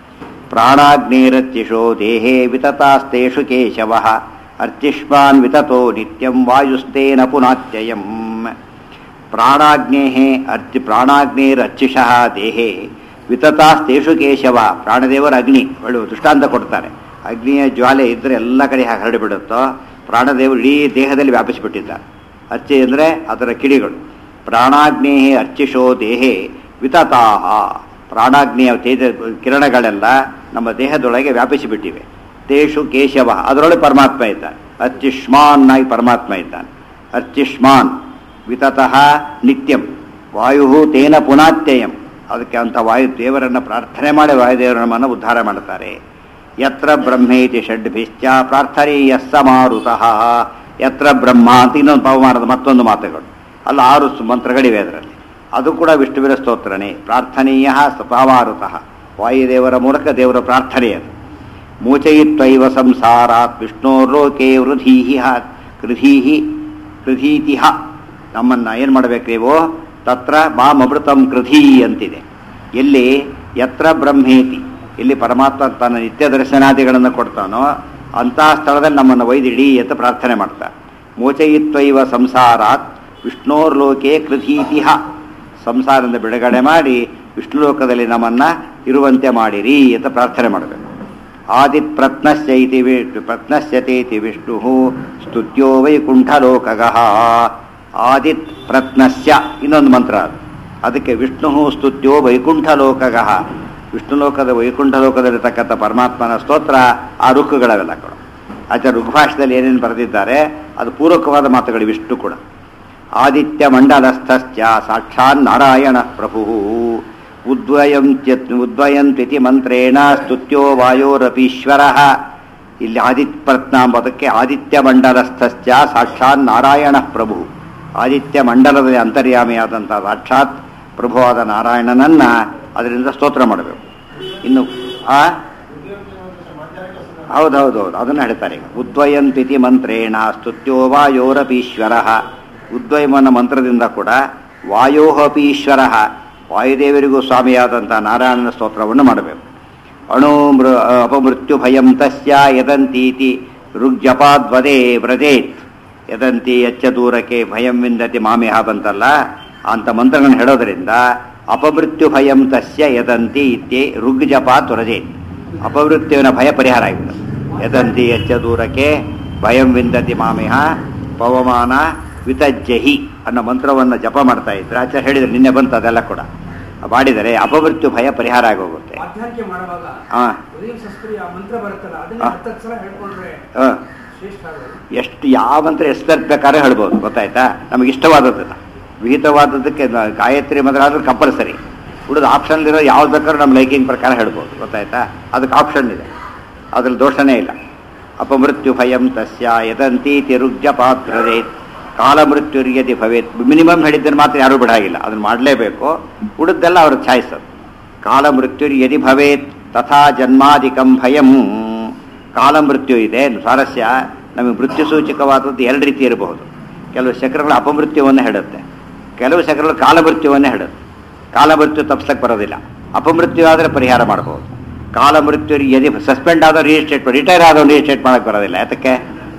ಪ್ರಾಣಾಗ್ನೇರತ್ಯಶೋ ದೇಹೇ ವಿತತಾಸ್ತೇಷು ಕೇಶವ ಅರ್ಚಿಷ್ಮಾನ್ ವಿತತೋ ನಿತ್ಯಂ ವಾಯುಸ್ತೇನ ಪುನಾತ್ಯಯಂ ಪ್ರಾಣಾಗ್ನೇ ಅರ್ಚಿ ಪ್ರಾಣಾಗ್ನೇರರ್ಚಿಷಃ ದೇಹೇ ವಿತತಾಸ್ತೇಷು ಕೇಶವ ಪ್ರಾಣದೇವರ ಅಗ್ನಿ ಒಳ್ಳೆ ದೃಷ್ಟಾಂತ ಕೊಡ್ತಾರೆ ಅಗ್ನಿಯ ಜ್ವಾಲೆ ಇದ್ದರೆ ಎಲ್ಲ ಕಡೆ ಹರಡಿಬಿಡುತ್ತೋ ಪ್ರಾಣದೇವರು ಇಡೀ ದೇಹದಲ್ಲಿ ವ್ಯಾಪಿಸಿಬಿಟ್ಟಿದ್ದಾರೆ ಅರ್ಚಿ ಅಂದರೆ ಅದರ ಕಿಡಿಗಳು ಪ್ರಾಣಾಗ್ನೇ ಅರ್ಚಿಷೋ ದೇಹೇ ವಿತತಾಹ ಪ್ರಾಣಾಗ್ನಿಯ ತೇಜ ಕಿರಣಗಳೆಲ್ಲ ನಮ್ಮ ದೇಹದೊಳಗೆ ವ್ಯಾಪಿಸಿಬಿಟ್ಟಿವೆ ತೇಷು ಕೇಶವ ಅದರೊಳಗೆ ಪರಮಾತ್ಮ ಇದ್ದಾನೆ ಅರ್ಚಿಷ್ಮಾನ್ ಆಗಿ ಪರಮಾತ್ಮ ಇದ್ದಾನೆ ಅರ್ಚಿಷ್ಮಾನ್ ವಿತತಃ ನಿತ್ಯಂ ವಾಯು ತೇನ ಪುನಾತ್ಯಯಂ ಅದಕ್ಕೆ ಅಂತ ವಾಯು ದೇವರನ್ನು ಪ್ರಾರ್ಥನೆ ಮಾಡಿ ವಾಯುದೇವರು ನಮ್ಮನ್ನು ಉದ್ಧಾರ ಮಾಡುತ್ತಾರೆ ಯತ್ರ ಬ್ರಹ್ಮೇತಿ ಷಡ್ಭಿಶ್ಚ ಪ್ರಾರ್ಥನೀಯ ಸಮಾರುತಃ ಯತ್ರ ಬ್ರಹ್ಮ ಅಂತ ಇನ್ನೊಂದು ಪವಮಾನದ ಮತ್ತೊಂದು ಮಾತುಗಳು ಅಲ್ಲ ಆರು ಸು- ಮಂತ್ರಗಳಿವೆ ಅದರಲ್ಲಿ ಅದು ಕೂಡ ವಿಷ್ಣುವಿನ ಸ್ತೋತ್ರನೇ ಪ್ರಾರ್ಥನೀಯ ಸಪಾವಾರುತಃ ವಾಯುದೇವರ ಮೂಲಕ ದೇವರ ಪ್ರಾರ್ಥನೆ ಅದು ಮೂಚಯಿತ್ವೈವ ಸಂಸಾರಾತ್ ವಿಷ್ಣೋರ್ಲೋಕೆ ವೃಧೀಹಿ ಕೃಧೀಹಿ ಕೃಧೀತಿಹ ನಮ್ಮನ್ನು ಏನು ಮಾಡಬೇಕು ನೀವು ತತ್ರ ಮಾಮೃತಂ ಕೃಧೀ ಅಂತಿದೆ ಎಲ್ಲಿ ಯತ್ರ ಬ್ರಹ್ಮೇತಿ ಎಲ್ಲಿ ಪರಮಾತ್ಮ ತನ್ನ ನಿತ್ಯ ದರ್ಶನಾದಿಗಳನ್ನು ಕೊಡ್ತಾನೋ ಅಂತಹ ಸ್ಥಳದಲ್ಲಿ ನಮ್ಮನ್ನು ಒಯ್ದಿಡಿ ಅಂತ ಪ್ರಾರ್ಥನೆ ಮಾಡ್ತಾರೆ ಮೋಚಯಿತ್ವೈವ ಸಂಸಾರಾತ್ ವಿಷ್ಣೋರ್ಲೋಕೆ ಕೃಧೀತಿಹ ಸಂಸಾರದಿಂದ ಬಿಡುಗಡೆ ಮಾಡಿ ವಿಷ್ಣು ಲೋಕದಲ್ಲಿ ನಮ್ಮನ್ನು ಇರುವಂತೆ ಮಾಡಿರಿ ಅಂತ ಪ್ರಾರ್ಥನೆ ಮಾಡಬೇಕು ಆದಿತ್ ಪ್ರತ್ನಶ್ಯೈತಿ ವಿ- ಪ್ರತ್ನಶ್ಯತೇತಿ ವಿಷ್ಣು ಸ್ತುತ್ಯೋ ವೈಕುಂಠಲೋಕಗಃ ಆದಿತ್ ಪ್ರತ್ನಶ್ಯ ಇನ್ನೊಂದು ಮಂತ್ರ ಅದು ಅದಕ್ಕೆ ವಿಷ್ಣು ಸ್ತುತ್ಯೋ ವೈಕುಂಠಲೋಕಗಃ ವಿಷ್ಣು ಲೋಕದ ವೈಕುಂಠ ಲೋಕದಲ್ಲಿರ್ತಕ್ಕಂಥ ಪರಮಾತ್ಮನ ಸ್ತೋತ್ರ ಆ ರುಕ್ಕುಗಳವೆಲ್ಲ ಕೂಡ ಆಚಾರ್ಯ ಋಗ್ಭಾಷದಲ್ಲಿ ಏನೇನು ಬರೆದಿದ್ದಾರೆ ಅದು ಪೂರಕವಾದ ಮಾತುಗಳು ವಿಷ್ಣು ಕೂಡ ಆದಿತ್ಯ ಮಂಡಲಸ್ಥಶ್ಚ ಸಾಕ್ಷಾತ್ ನಾರಾಯಣ ಪ್ರಭು ಉದ್ವಯಂತ್ಯ ಉದ್ವಯಂತ್ವಿತಿ ಮಂತ್ರೇಣ ಸ್ತುತ್ಯೋ ವಾಯೋರಪೀಶ್ವರ ಇಲ್ಲಿ ಆದಿತ್ಯ ಪ್ರತ್ನಾಂಬದಕ್ಕೆ ಆದಿತ್ಯ ಮಂಡಲಸ್ಥಶ್ಚ ಸಾಕ್ಷಾತ್ ನಾರಾಯಣ ಪ್ರಭು ಆದಿತ್ಯ ಮಂಡಲದ ಅಂತರ್ಯಾಮಿಯಾದಂಥ ಸಾಕ್ಷಾತ್ ಪ್ರಭುವಾದ ನಾರಾಯಣನನ್ನ ಅದರಿಂದ ಸ್ತೋತ್ರ ಮಾಡಬೇಕು ಇನ್ನು ಆ ಹೌದೌದು ಹೌದು ಅದನ್ನು ಹೇಳ್ತಾರೆ ಈಗ ಉದ್ವಯಂತಿತಿ ಮಂತ್ರೇಣ ಸ್ತುತ್ಯೋ ವಾಯೋರಪೀಶ್ವರ ಉದ್ವಯಮನ ಮಂತ್ರದಿಂದ ಕೂಡ ವಾಯೋಹಪೀಶ್ವರ ವಾಯುದೇವರಿಗೂ ಸ್ವಾಮಿಯಾದಂಥ ನಾರಾಯಣನ ಸ್ತೋತ್ರವನ್ನು ಮಾಡಬೇಕು ಅಣು ಮೃ ಅಪಮೃತ್ಯು ಭಯಂ ತಸ್ಯ ಯದಂತೀತಿ ಋಗ್ಜಪಾದ್ವದೇ ವ್ರಜೇತ್ ಯದಂತಿ ಎಚ್ಚ ದೂರಕ್ಕೆ ಭಯಂ ವಿಂದತಿ ಮಾಮಿಹ ಬಂತಲ್ಲ ಅಂತ ಮಂತ್ರಗಳನ್ನು ಹೇಳೋದ್ರಿಂದ ಅಪಮೃತ್ಯು ಭಯಂ ತಸ್ಯ ಯದಂತಿ ಇತ್ಯೆ ಋಗ್ಜಪಾತ್ ವ್ರಜೇತ್ ಅಪಮೃತ್ಯುವಿನ ಭಯ ಪರಿಹಾರ ಆಗಿದೆ ಯದಂತಿ ಎಚ್ಚ ದೂರಕ್ಕೆ ಭಯಂ ವಿಂದತಿ ಮಾಮಿಹ ಪವಮಾನ ವಿತಜ್ಜಹಿ ಅನ್ನೋ ಮಂತ್ರವನ್ನು ಜಪ ಮಾಡ್ತಾ ಇದ್ರೆ ಆಚಾರ್ಯ ಹೇಳಿದ್ರೆ ನಿನ್ನೆ ಬಂತು ಅದೆಲ್ಲ ಕೂಡ ಮಾಡಿದರೆ ಅಪಮೃತ್ಯು ಭಯ ಪರಿಹಾರ ಆಗೋಗುತ್ತೆ ಮಾಧ್ಯಾಹ್ನಕ್ಕೆ ಮಾಡುವಾಗ ಹಾ ಉದಯ ಶಸ್ತ್ರಿ ಆ ಮಂತ್ರ ಬರುತ್ತಲ್ಲ ಅದನ್ನ ಹಾ. ಹತ್ತತ್ತು ಸಲ ಹೇಳ್ಕೊಂಡ್ರೆ ಹಾ. ಶ್ರೇಷ್ಠ ಆಗೋದು ಎಷ್ಟು ಯಾವ ಮಂತ್ರ ಎಷ್ಟು ಬೇಕಾದ್ರೆ ಹೇಳ್ಬೋದು ಗೊತ್ತಾಯ್ತಾ ನಮಗೆ ಇಷ್ಟವಾದದ್ದನ್ನ ವಿಹಿತವಾದದ್ದಕ್ಕೆ ನ- ಗಾಯತ್ರಿ ಮಂತ್ರ ಆದ್ರೆ ಕಂಪಲ್ಸರಿ ಉಳಿದ ಆಪ್ಷನ್ ಇರೋ ಯಾವ್ದು ಬೇಕಾದ್ರೂ ನಮ್ಮ ಲೈಕಿಂಗ್ ಪ್ರಕಾರ ಹೇಳ್ಬೋದು ಗೊತ್ತಾಯ್ತಾ ಅದಕ್ಕೆ ಆಪ್ಷನ್ ಇದೆ ಅದ್ರಲ್ಲಿ ದೋಷನೇ ಇಲ್ಲ ಅಪಮೃತ್ಯು ಭಯಂ ತಸ್ಯ ಯದಂತೀತಿ ರುಗ್ಜಪಾತ್ರರೇತ್ ಕಾಲ ಮೃತ್ಯುರ್ಯದಿ ಭವೇತ್ ಮಿನಿಮಮ್ ಹೇಳಿದ್ದನ್ನು ಮಾತ್ರ ಯಾರೂ ಬಿಡಾಗಿಲ್ಲ ಅದನ್ನು ಮಾಡಲೇಬೇಕು ಉಳಿದೆಲ್ಲ ಅವ್ರ ಚಾಯ್ಸ್ ಅದು ಕಾಲ ಮೃತ್ಯುರ್ಯದಿ ಭವೇತ್ ತಥಾ ಜನ್ಮಾಧಿಕಂ ಭಯಂ ಕಾಲ ಮೃತ್ಯು ಇದೆ ಸ್ವಾರಸ್ಯ ನಮಗೆ ಮೃತ್ಯು ಸೂಚಕವಾದದ್ದು ಎರಡು ರೀತಿ ಇರಬಹುದು ಕೆಲವು ಶಕರಗಳು ಅಪಮೃತ್ಯುವನ್ನು ಹೇಳುತ್ತೆ ಕೆಲವು ಶಕರಗಳು ಕಾಲ ಮೃತ್ಯುವನ್ನೇ ಹೇಳುತ್ತೆ ಕಾಲ ಮೃತ್ಯು ತಪ್ಪಿಸಕ್ಕೆ ಬರೋದಿಲ್ಲ ಅಪಮೃತ್ಯು ಆದರೆ ಪರಿಹಾರ ಮಾಡಬಹುದು ಕಾಲ ಮೃತ್ಯು ಯದಿ ಸಸ್ಪೆಂಡ್ ಆದ ರಿಜಿಸ್ಟ್ರೇಟ್ ರಿಟೈರ್ ಆದವ್ ರಿಜಿಸ್ಟ್ರೇಟ್ ಮಾಡಕ್ಕೆ ಬರೋದಿಲ್ಲ ಯಾತಕ್ಕೆ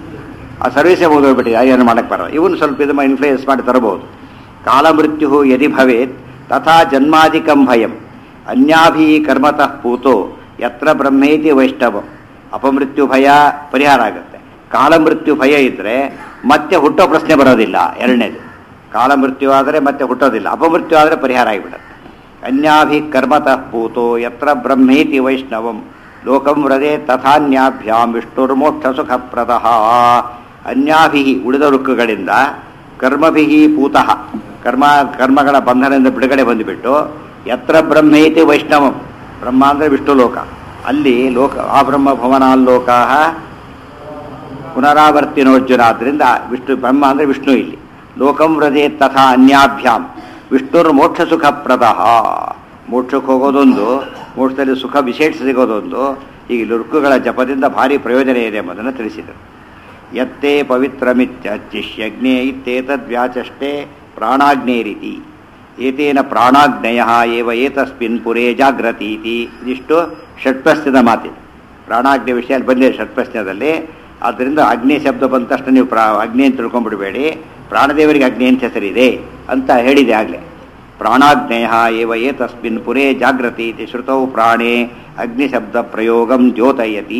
ಆ ಸರ್ವಿಸೇ ಮುಗಿದೋಗ್ಬಿಟ್ಟಿದೆ ಏನು ಮಾಡಕ್ಕೆ ಬರೋದು ಇವನು ಸ್ವಲ್ಪ ಇದನ್ನು ಇನ್ಫ್ಲೂಯೆನ್ಸ್ ಮಾಡಿ ತರಬಹುದು ಕಾಲ ಮೃತ್ಯು ಯದಿ ಭವೇತ್ ತಥಾ ಜನ್ಮಾಧಿಕಂ ಭಯಂ ಅನ್ಯಾಭಿ ಕರ್ಮತಃ ಪೂತೋ ಯತ್ರ ಬ್ರಹ್ಮೇತಿ ವೈಷ್ಣವಂ ಅಪಮೃತ್ಯು ಭಯ ಪರಿಹಾರ ಆಗುತ್ತೆ ಕಾಲ ಮೃತ್ಯು ಭಯ ಇದ್ರೆ ಮತ್ತೆ ಹುಟ್ಟೋ ಪ್ರಶ್ನೆ ಬರೋದಿಲ್ಲ ಎರಡನೇದು ಕಾಲ ಮೃತ್ಯು ಆದರೆ ಮತ್ತೆ ಹುಟ್ಟೋದಿಲ್ಲ ಅಪಮೃತ್ಯು ಆದರೆ ಪರಿಹಾರ ಆಗಿಬಿಡುತ್ತೆ ಅನ್ಯಾಭಿ ಕರ್ಮತಃ ಪೂತೋ ಯತ್ರ ಬ್ರಹ್ಮೇತಿ ವೈಷ್ಣವಂ ಲೋಕಂ ವ್ರದೆ ತಥಾನ್ಯಾಭ್ಯಾಂ ವಿಷ್ಣುರ್ಮೋಕ್ಷ ಸುಖಪ್ರದಃ ಅನ್ಯಾಭಿ ಉಳಿದ ಋಕ್ಕುಗಳಿಂದ ಕರ್ಮಭಿಹಿ ಪೂತಃ ಕರ್ಮ ಕರ್ಮಗಳ ಬಂಧನದಿಂದ ಬಿಡುಗಡೆ ಬಂದುಬಿಟ್ಟು ಯತ್ರ ಬ್ರಹ್ಮೇತಿ ವೈಷ್ಣವಂ ಬ್ರಹ್ಮ ಅಂದರೆ ವಿಷ್ಣು ಲೋಕ ಅಲ್ಲಿ ಲೋಕ ಆ ಬ್ರಹ್ಮ ಭವನಾಲ್ಲೋಕಾ ಪುನರಾವರ್ತಿನೋರ್ಜುನ ಆದ್ದರಿಂದ ವಿಷ್ಣು ಬ್ರಹ್ಮ ಅಂದರೆ ವಿಷ್ಣು ಇಲ್ಲಿ ಲೋಕಂ ವ್ರಜೇ ತಥಾ ಅನ್ಯಾಭ್ಯಾಂ ವಿಷ್ಣುರ್ ಮೋಕ್ಷ ಸುಖಪ್ರದ ಮೋಕ್ಷಕ್ಕೆ ಹೋಗೋದೊಂದು ಮೋಕ್ಷದಲ್ಲಿ ಸುಖ ವಿಶೇಷ ಸಿಗೋದೊಂದು ಈ ಲುರ್ಕುಗಳ ಜಪದಿಂದ ಭಾರಿ ಪ್ರಯೋಜನ ಇದೆ ಎಂಬುದನ್ನು ತಿಳಿಸಿದರು ಯತ್ತೇ ಪವಿತ್ರಮಿತ್ಯಚ್ಚಿಷ್ಯಗ್ನೇ ಇತ್ತೇತದ್ವ್ಯಾಚಷ್ಟೇ ಪ್ರಾಣಾಗ್ನೇರಿತಿ ಏತೇನ ಪ್ರಾಣಾಗ್ನಯ ಏವ ಏತಸ್ಮಿನ್ ಪುರೇ ಜಾಗ್ರತೀತಿ ಇದಿಷ್ಟು ಷಟ್ಪ್ರಶ್ನದ ಮಾತಿದೆ ಪ್ರಾಣಾಗ್ನಿ ವಿಷಯ ಅಲ್ಲಿ ಬಂದಿದೆ ಷಟ್ಪ್ರಶ್ನದಲ್ಲಿ ಆದ್ದರಿಂದ ಅಗ್ನಿ ಶಬ್ದ ಬಂದ ತಕ್ಷಣ ನೀವು ಪ್ರಾ ಅಗ್ನಿ ಅಂತ ತಿಳ್ಕೊಂಡ್ಬಿಡಬೇಡಿ ಪ್ರಾಣದೇವರಿಗೆ ಅಗ್ನಿ ಅಂತ ಹೆಸರಿದೆ ಅಂತ ಹೇಳಿದೆ ಆಗಲೇ ಪ್ರಾಣಾಗ್ನೇಯ ಏವ ಏತಸ್ಮಿನ್ ಪುರೇ ಜಾಗೃತಿ ಇತಿ ಶ್ರುತೌ ಪ್ರಾಣೇ ಅಗ್ನಿಶಬ್ದ ಪ್ರಯೋಗಂ ದ್ಯೋತಯತಿ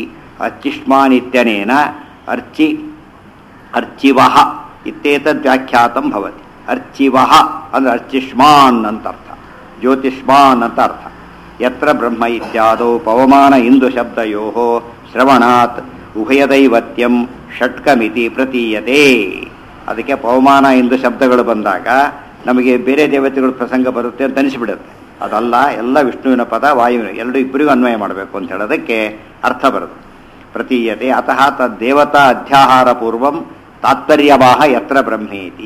ಅಚ್ಚಿಷ್ಮಾನಿತ್ಯನೇನ ಅರ್ಚಿ ಅರ್ಚಿವಹ ಇತ್ಯೇತದ್ ವ್ಯಾಖ್ಯಾತಂ ಭವತಿ ಅರ್ಚಿವಹ ಅಂದ್ರೆ ಅರ್ಚಿಷ್ಮಾನ್ ಅಂತ ಅರ್ಥ ಜ್ಯೋತಿಷ್ಮಾನ್ ಅಂತ ಅರ್ಥ ಯತ್ರ ಬ್ರಹ್ಮ ಇತ್ಯಾದೌ ಪವಮಾನ ಇಂದು ಶಬ್ದಯೋ ಶ್ರವಣಾತ್ ಉಭಯದೈವತ್ಯಂ ಷಟ್ಕಮಿತಿ ಪ್ರತೀಯತೆ ಅದಕ್ಕೆ ಪವಮಾನ ಇಂದು ಶಬ್ದಗಳು ಬಂದಾಗ ನಮಗೆ ಬೇರೆ ದೇವತೆಗಳ ಪ್ರಸಂಗ ಬರುತ್ತೆ ಅಂತ ಅನಿಸ್ಬಿಡುತ್ತೆ ಅದಲ್ಲ ಎಲ್ಲ ವಿಷ್ಣುವಿನ ಪದ ವಾಯುವಿನ ಎರಡು ಇಬ್ಬರಿಗೂ ಅನ್ವಯ ಮಾಡಬೇಕು ಅಂತ ಹೇಳೋದಕ್ಕೆ ಅರ್ಥ ಬರುತ್ತೆ ಪ್ರತೀಯತೆ ಅತಃ ತದ್ದೇವತಾ ಅಧ್ಯಾಹಾರ ಪೂರ್ವಂ ತಾತ್ಪರ್ಯವಾಹ ಯತ್ರ ಬ್ರಹ್ಮೇತಿ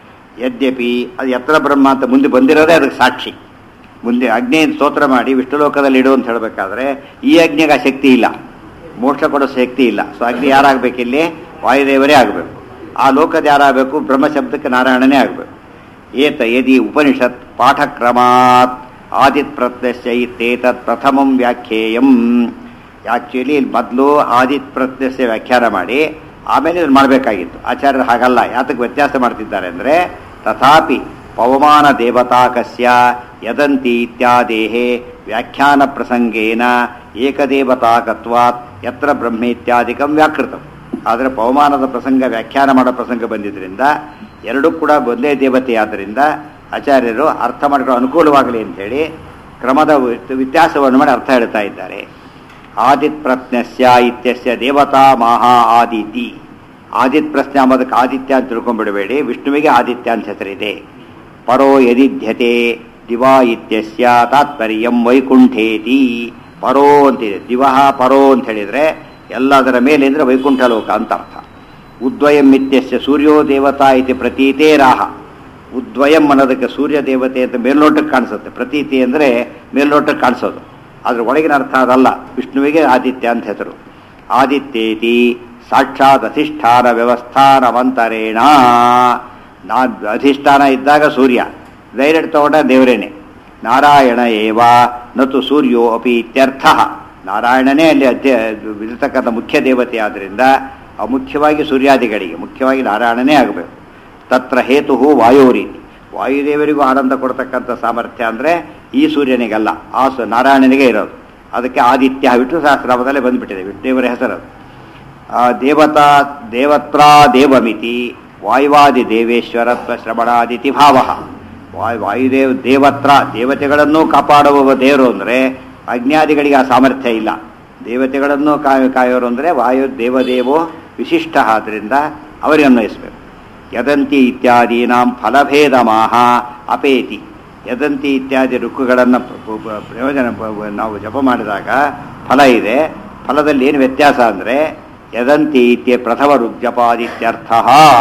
ಯದ್ಯಪಿ ಅದು ಯತ್ರ ಬ್ರಹ್ಮ ಅಂತ ಮುಂದೆ ಬಂದಿರೋದೇ ಅದಕ್ಕೆ ಸಾಕ್ಷಿ ಮುಂದೆ ಅಗ್ನಿ ಸ್ತೋತ್ರ ಮಾಡಿ ವಿಷ್ಣು ಲೋಕದಲ್ಲಿ ಇಡು ಅಂತ ಹೇಳಬೇಕಾದ್ರೆ ಈ ಅಗ್ನಿಗೆ ಆ ಶಕ್ತಿ ಇಲ್ಲ ಮೋಕ್ಷ ಕೊಡೋ ಶಕ್ತಿ ಇಲ್ಲ ಸೊ ಅಗ್ನಿ ಯಾರಾಗಬೇಕಿಲ್ಲಿ ವಾಯುದೇವರೇ ಆಗಬೇಕು ಆ ಲೋಕದ ಯಾರಾಗಬೇಕು ಬ್ರಹ್ಮ ಶಬ್ದಕ್ಕೆ ನಾರಾಯಣನೇ ಆಗಬೇಕು ಏತ ಯದಿ ಉಪನಿಷತ್ ಪಾಠಕ್ರಮಾತ್ ಆದಿತ್ ಪ್ರತ್ಯಸ್ಯ ಇತ್ತೇತತ್ ಪ್ರಥಮಂ ವ್ಯಾಖ್ಯೇಯಂ ಆ್ಯಕ್ಚುಲಿ ಇಲ್ಲಿ ಮೊದಲು ಆದಿತ್ ಪ್ರತ್ಯಸ್ಯ ವ್ಯಾಖ್ಯಾನ ಮಾಡಿ ಆಮೇಲೆ ಇದನ್ನು ಮಾಡಬೇಕಾಗಿತ್ತು ಆಚಾರ್ಯರು ಹಾಗಲ್ಲ ಯಾತಕ್ಕೆ ವ್ಯತ್ಯಾಸ ಮಾಡ್ತಿದ್ದಾರೆ ಅಂದರೆ ತಥಾಪಿ ಪವಮಾನ ದೇವತಾಕಸ್ಯ ಯದಂತಿ ಇತ್ಯಾದೇಹೇ ವ್ಯಾಖ್ಯಾನ ಪ್ರಸಂಗೇನ ಏಕದೇವತಾಕತ್ವಾತ್ ಯತ್ರ ಬ್ರಹ್ಮೇತ್ಯಾದಿಕಂ ವ್ಯಾಕೃತಂ ಆದರೆ ಪವಮಾನದ ಪ್ರಸಂಗ ವ್ಯಾಖ್ಯಾನ ಮಾಡೋ ಪ್ರಸಂಗ ಬಂದಿದ್ದರಿಂದ ಎರಡೂ ಕೂಡ ಒಂದೇ ದೇವತೆ ಆದ್ದರಿಂದ ಆಚಾರ್ಯರು ಅರ್ಥ ಮಾಡಿಕೊಳ್ಳೋ ಅನುಕೂಲವಾಗಲಿ ಅಂಥೇಳಿ ಕ್ರಮದ ವ್ಯತ್- ವ್ಯತ್ಯಾಸವನ್ನು ಮಾಡಿ ಅರ್ಥ ಹೇಳ್ತಾ ಇದ್ದಾರೆ ಆದಿತ್ ಪ್ರಜ್ಞಸ್ಯ ಇತ್ಯಸ್ಯ ದೇವತಾ ಮಹಾ ಆದಿತಿ ಆದಿತ್ ಪ್ರಶ್ನೆ ಅಂಬೋದಕ್ಕೆ ಆದಿತ್ಯ ಅಂತ ತಿಳ್ಕೊಂಡ್ಬಿಡಬೇಡಿ ವಿಷ್ಣುವಿಗೆ ಆದಿತ್ಯ ಅಂತ ಹೆಸರಿದೆ ಪರೋ ಯದಿಧ್ಯತೆ ದಿವಾ ಇತ್ಯಸ್ಯ ತಾತ್ಪರ್ಯಂ ವೈಕುಂಠೇತಿ ಪರೋ ಅಂತಿದೆ ದಿವಹ ಪರೋ ಅಂತ ಹೇಳಿದರೆ ಎಲ್ಲದರ ಮೇಲೆ ಅಂದರೆ ವೈಕುಂಠ ಲೋಕ ಅಂತ ಅರ್ಥ ಉದ್ವಯಂ ಇತ್ಯಸ್ಯ ಸೂರ್ಯೋ ದೇವತಾ ಇತಿ ಪ್ರತೀತೇ ರಾಹ ಉದ್ವಯಂ ಅನ್ನೋದಕ್ಕೆ ಸೂರ್ಯ ದೇವತೆ ಅಂತ ಮೇಲ್ನೋಟಕ್ಕೆ ಕಾಣಿಸುತ್ತೆ ಪ್ರತೀತಿ ಅಂದರೆ ಮೇಲ್ನೋಟಕ್ಕೆ ಕಾಣಿಸೋದು ಅದ್ರ ಒಳಗಿನ ಅರ್ಥ ಅದಲ್ಲ ವಿಷ್ಣುವಿಗೆ ಆದಿತ್ಯ ಅಂತ ಹೆಸರು ಆದಿತ್ಯೇತಿ ಸಾಕ್ಷಾತ್ ಅಧಿಷ್ಠಾನ ವ್ಯವಸ್ಥಾನವಂತರೇಣ ನಾ ಅಧಿಷ್ಠಾನ ಇದ್ದಾಗ ಸೂರ್ಯ ಡೈರೆಕ್ಟ್ ತಗೊಂಡ ದೇವರೇನೆ ನಾರಾಯಣ ಏವ ನತು ಸೂರ್ಯೋ ಅಪಿ ಇತ್ಯರ್ಥ ನಾರಾಯಣನೇ ಅಲ್ಲಿ ಅಧ್ಯ ಇರತಕ್ಕಂಥ ಮುಖ್ಯ ದೇವತೆ ಆದ್ದರಿಂದ ಆ ಮುಖ್ಯವಾಗಿ ಸೂರ್ಯಾದಿಗಳಿಗೆ ಮುಖ್ಯವಾಗಿ ನಾರಾಯಣನೇ ಆಗಬೇಕು ತತ್ರ ಹೇತು ವಾಯೋರೀತಿ ವಾಯುದೇವರಿಗೂ ಆನಂದ ಕೊಡ್ತಕ್ಕಂಥ ಸಾಮರ್ಥ್ಯ ಅಂದರೆ ಈ ಸೂರ್ಯನಿಗಲ್ಲ ಆ ಸು ನಾರಾಯಣನಿಗೆ ಇರೋದು ಅದಕ್ಕೆ ಆದಿತ್ಯ ವಿಷ್ಣು ಸಹಸ್ರಾಮದಲ್ಲೇ ಬಂದುಬಿಟ್ಟಿದೆ ವಿಷ್ಣುದೇವರ ಹೆಸರು ಆ ದೇವತಾ ದೇವತ್ರಾ ದೇವಮಿತಿ ವಾಯುವಾದಿ ದೇವೇಶ್ವರತ್ವ ಶ್ರವಣಾದಿತಿ ಭಾವ ವಾಯು ವಾಯುದೇವ್ ದೇವತ್ರ ದೇವತೆಗಳನ್ನೂ ಕಾಪಾಡುವ ದೇವರು ಅಂದರೆ ಅಜ್ಞಾದಿಗಳಿಗೆ ಆ ಸಾಮರ್ಥ್ಯ ಇಲ್ಲ ದೇವತೆಗಳನ್ನೂ ಕಾಯ ಕಾಯೋರು ಅಂದರೆ ವಾಯು ದೇವದೇವೋ ವಿಶಿಷ್ಟ ಆದ್ದರಿಂದ ಅವರಿಗೆ ಅನ್ವಯಿಸಬೇಕು ಯದಂತಿ ಇತ್ಯಾದೀನಾಂ ಫಲಭೇದ ಮಾಹ ಅಪೇತಿ ಯದಂತಿ ಇತ್ಯಾದಿ ಋಕ್ಕುಗಳನ್ನು ಪ್ರಯೋಜನ ಪ- ಪ- ನಾವು ಜಪ ಮಾಡಿದಾಗ ಫಲ ಇದೆ ಫಲದಲ್ಲಿ ಏನು ವ್ಯತ್ಯಾಸ ಅಂದರೆ ಯದಂತಿ ಇತ್ಯ ಪ್ರಥಮ ಋಗ್ಜಪಾದಿತ್ಯರ್ಥ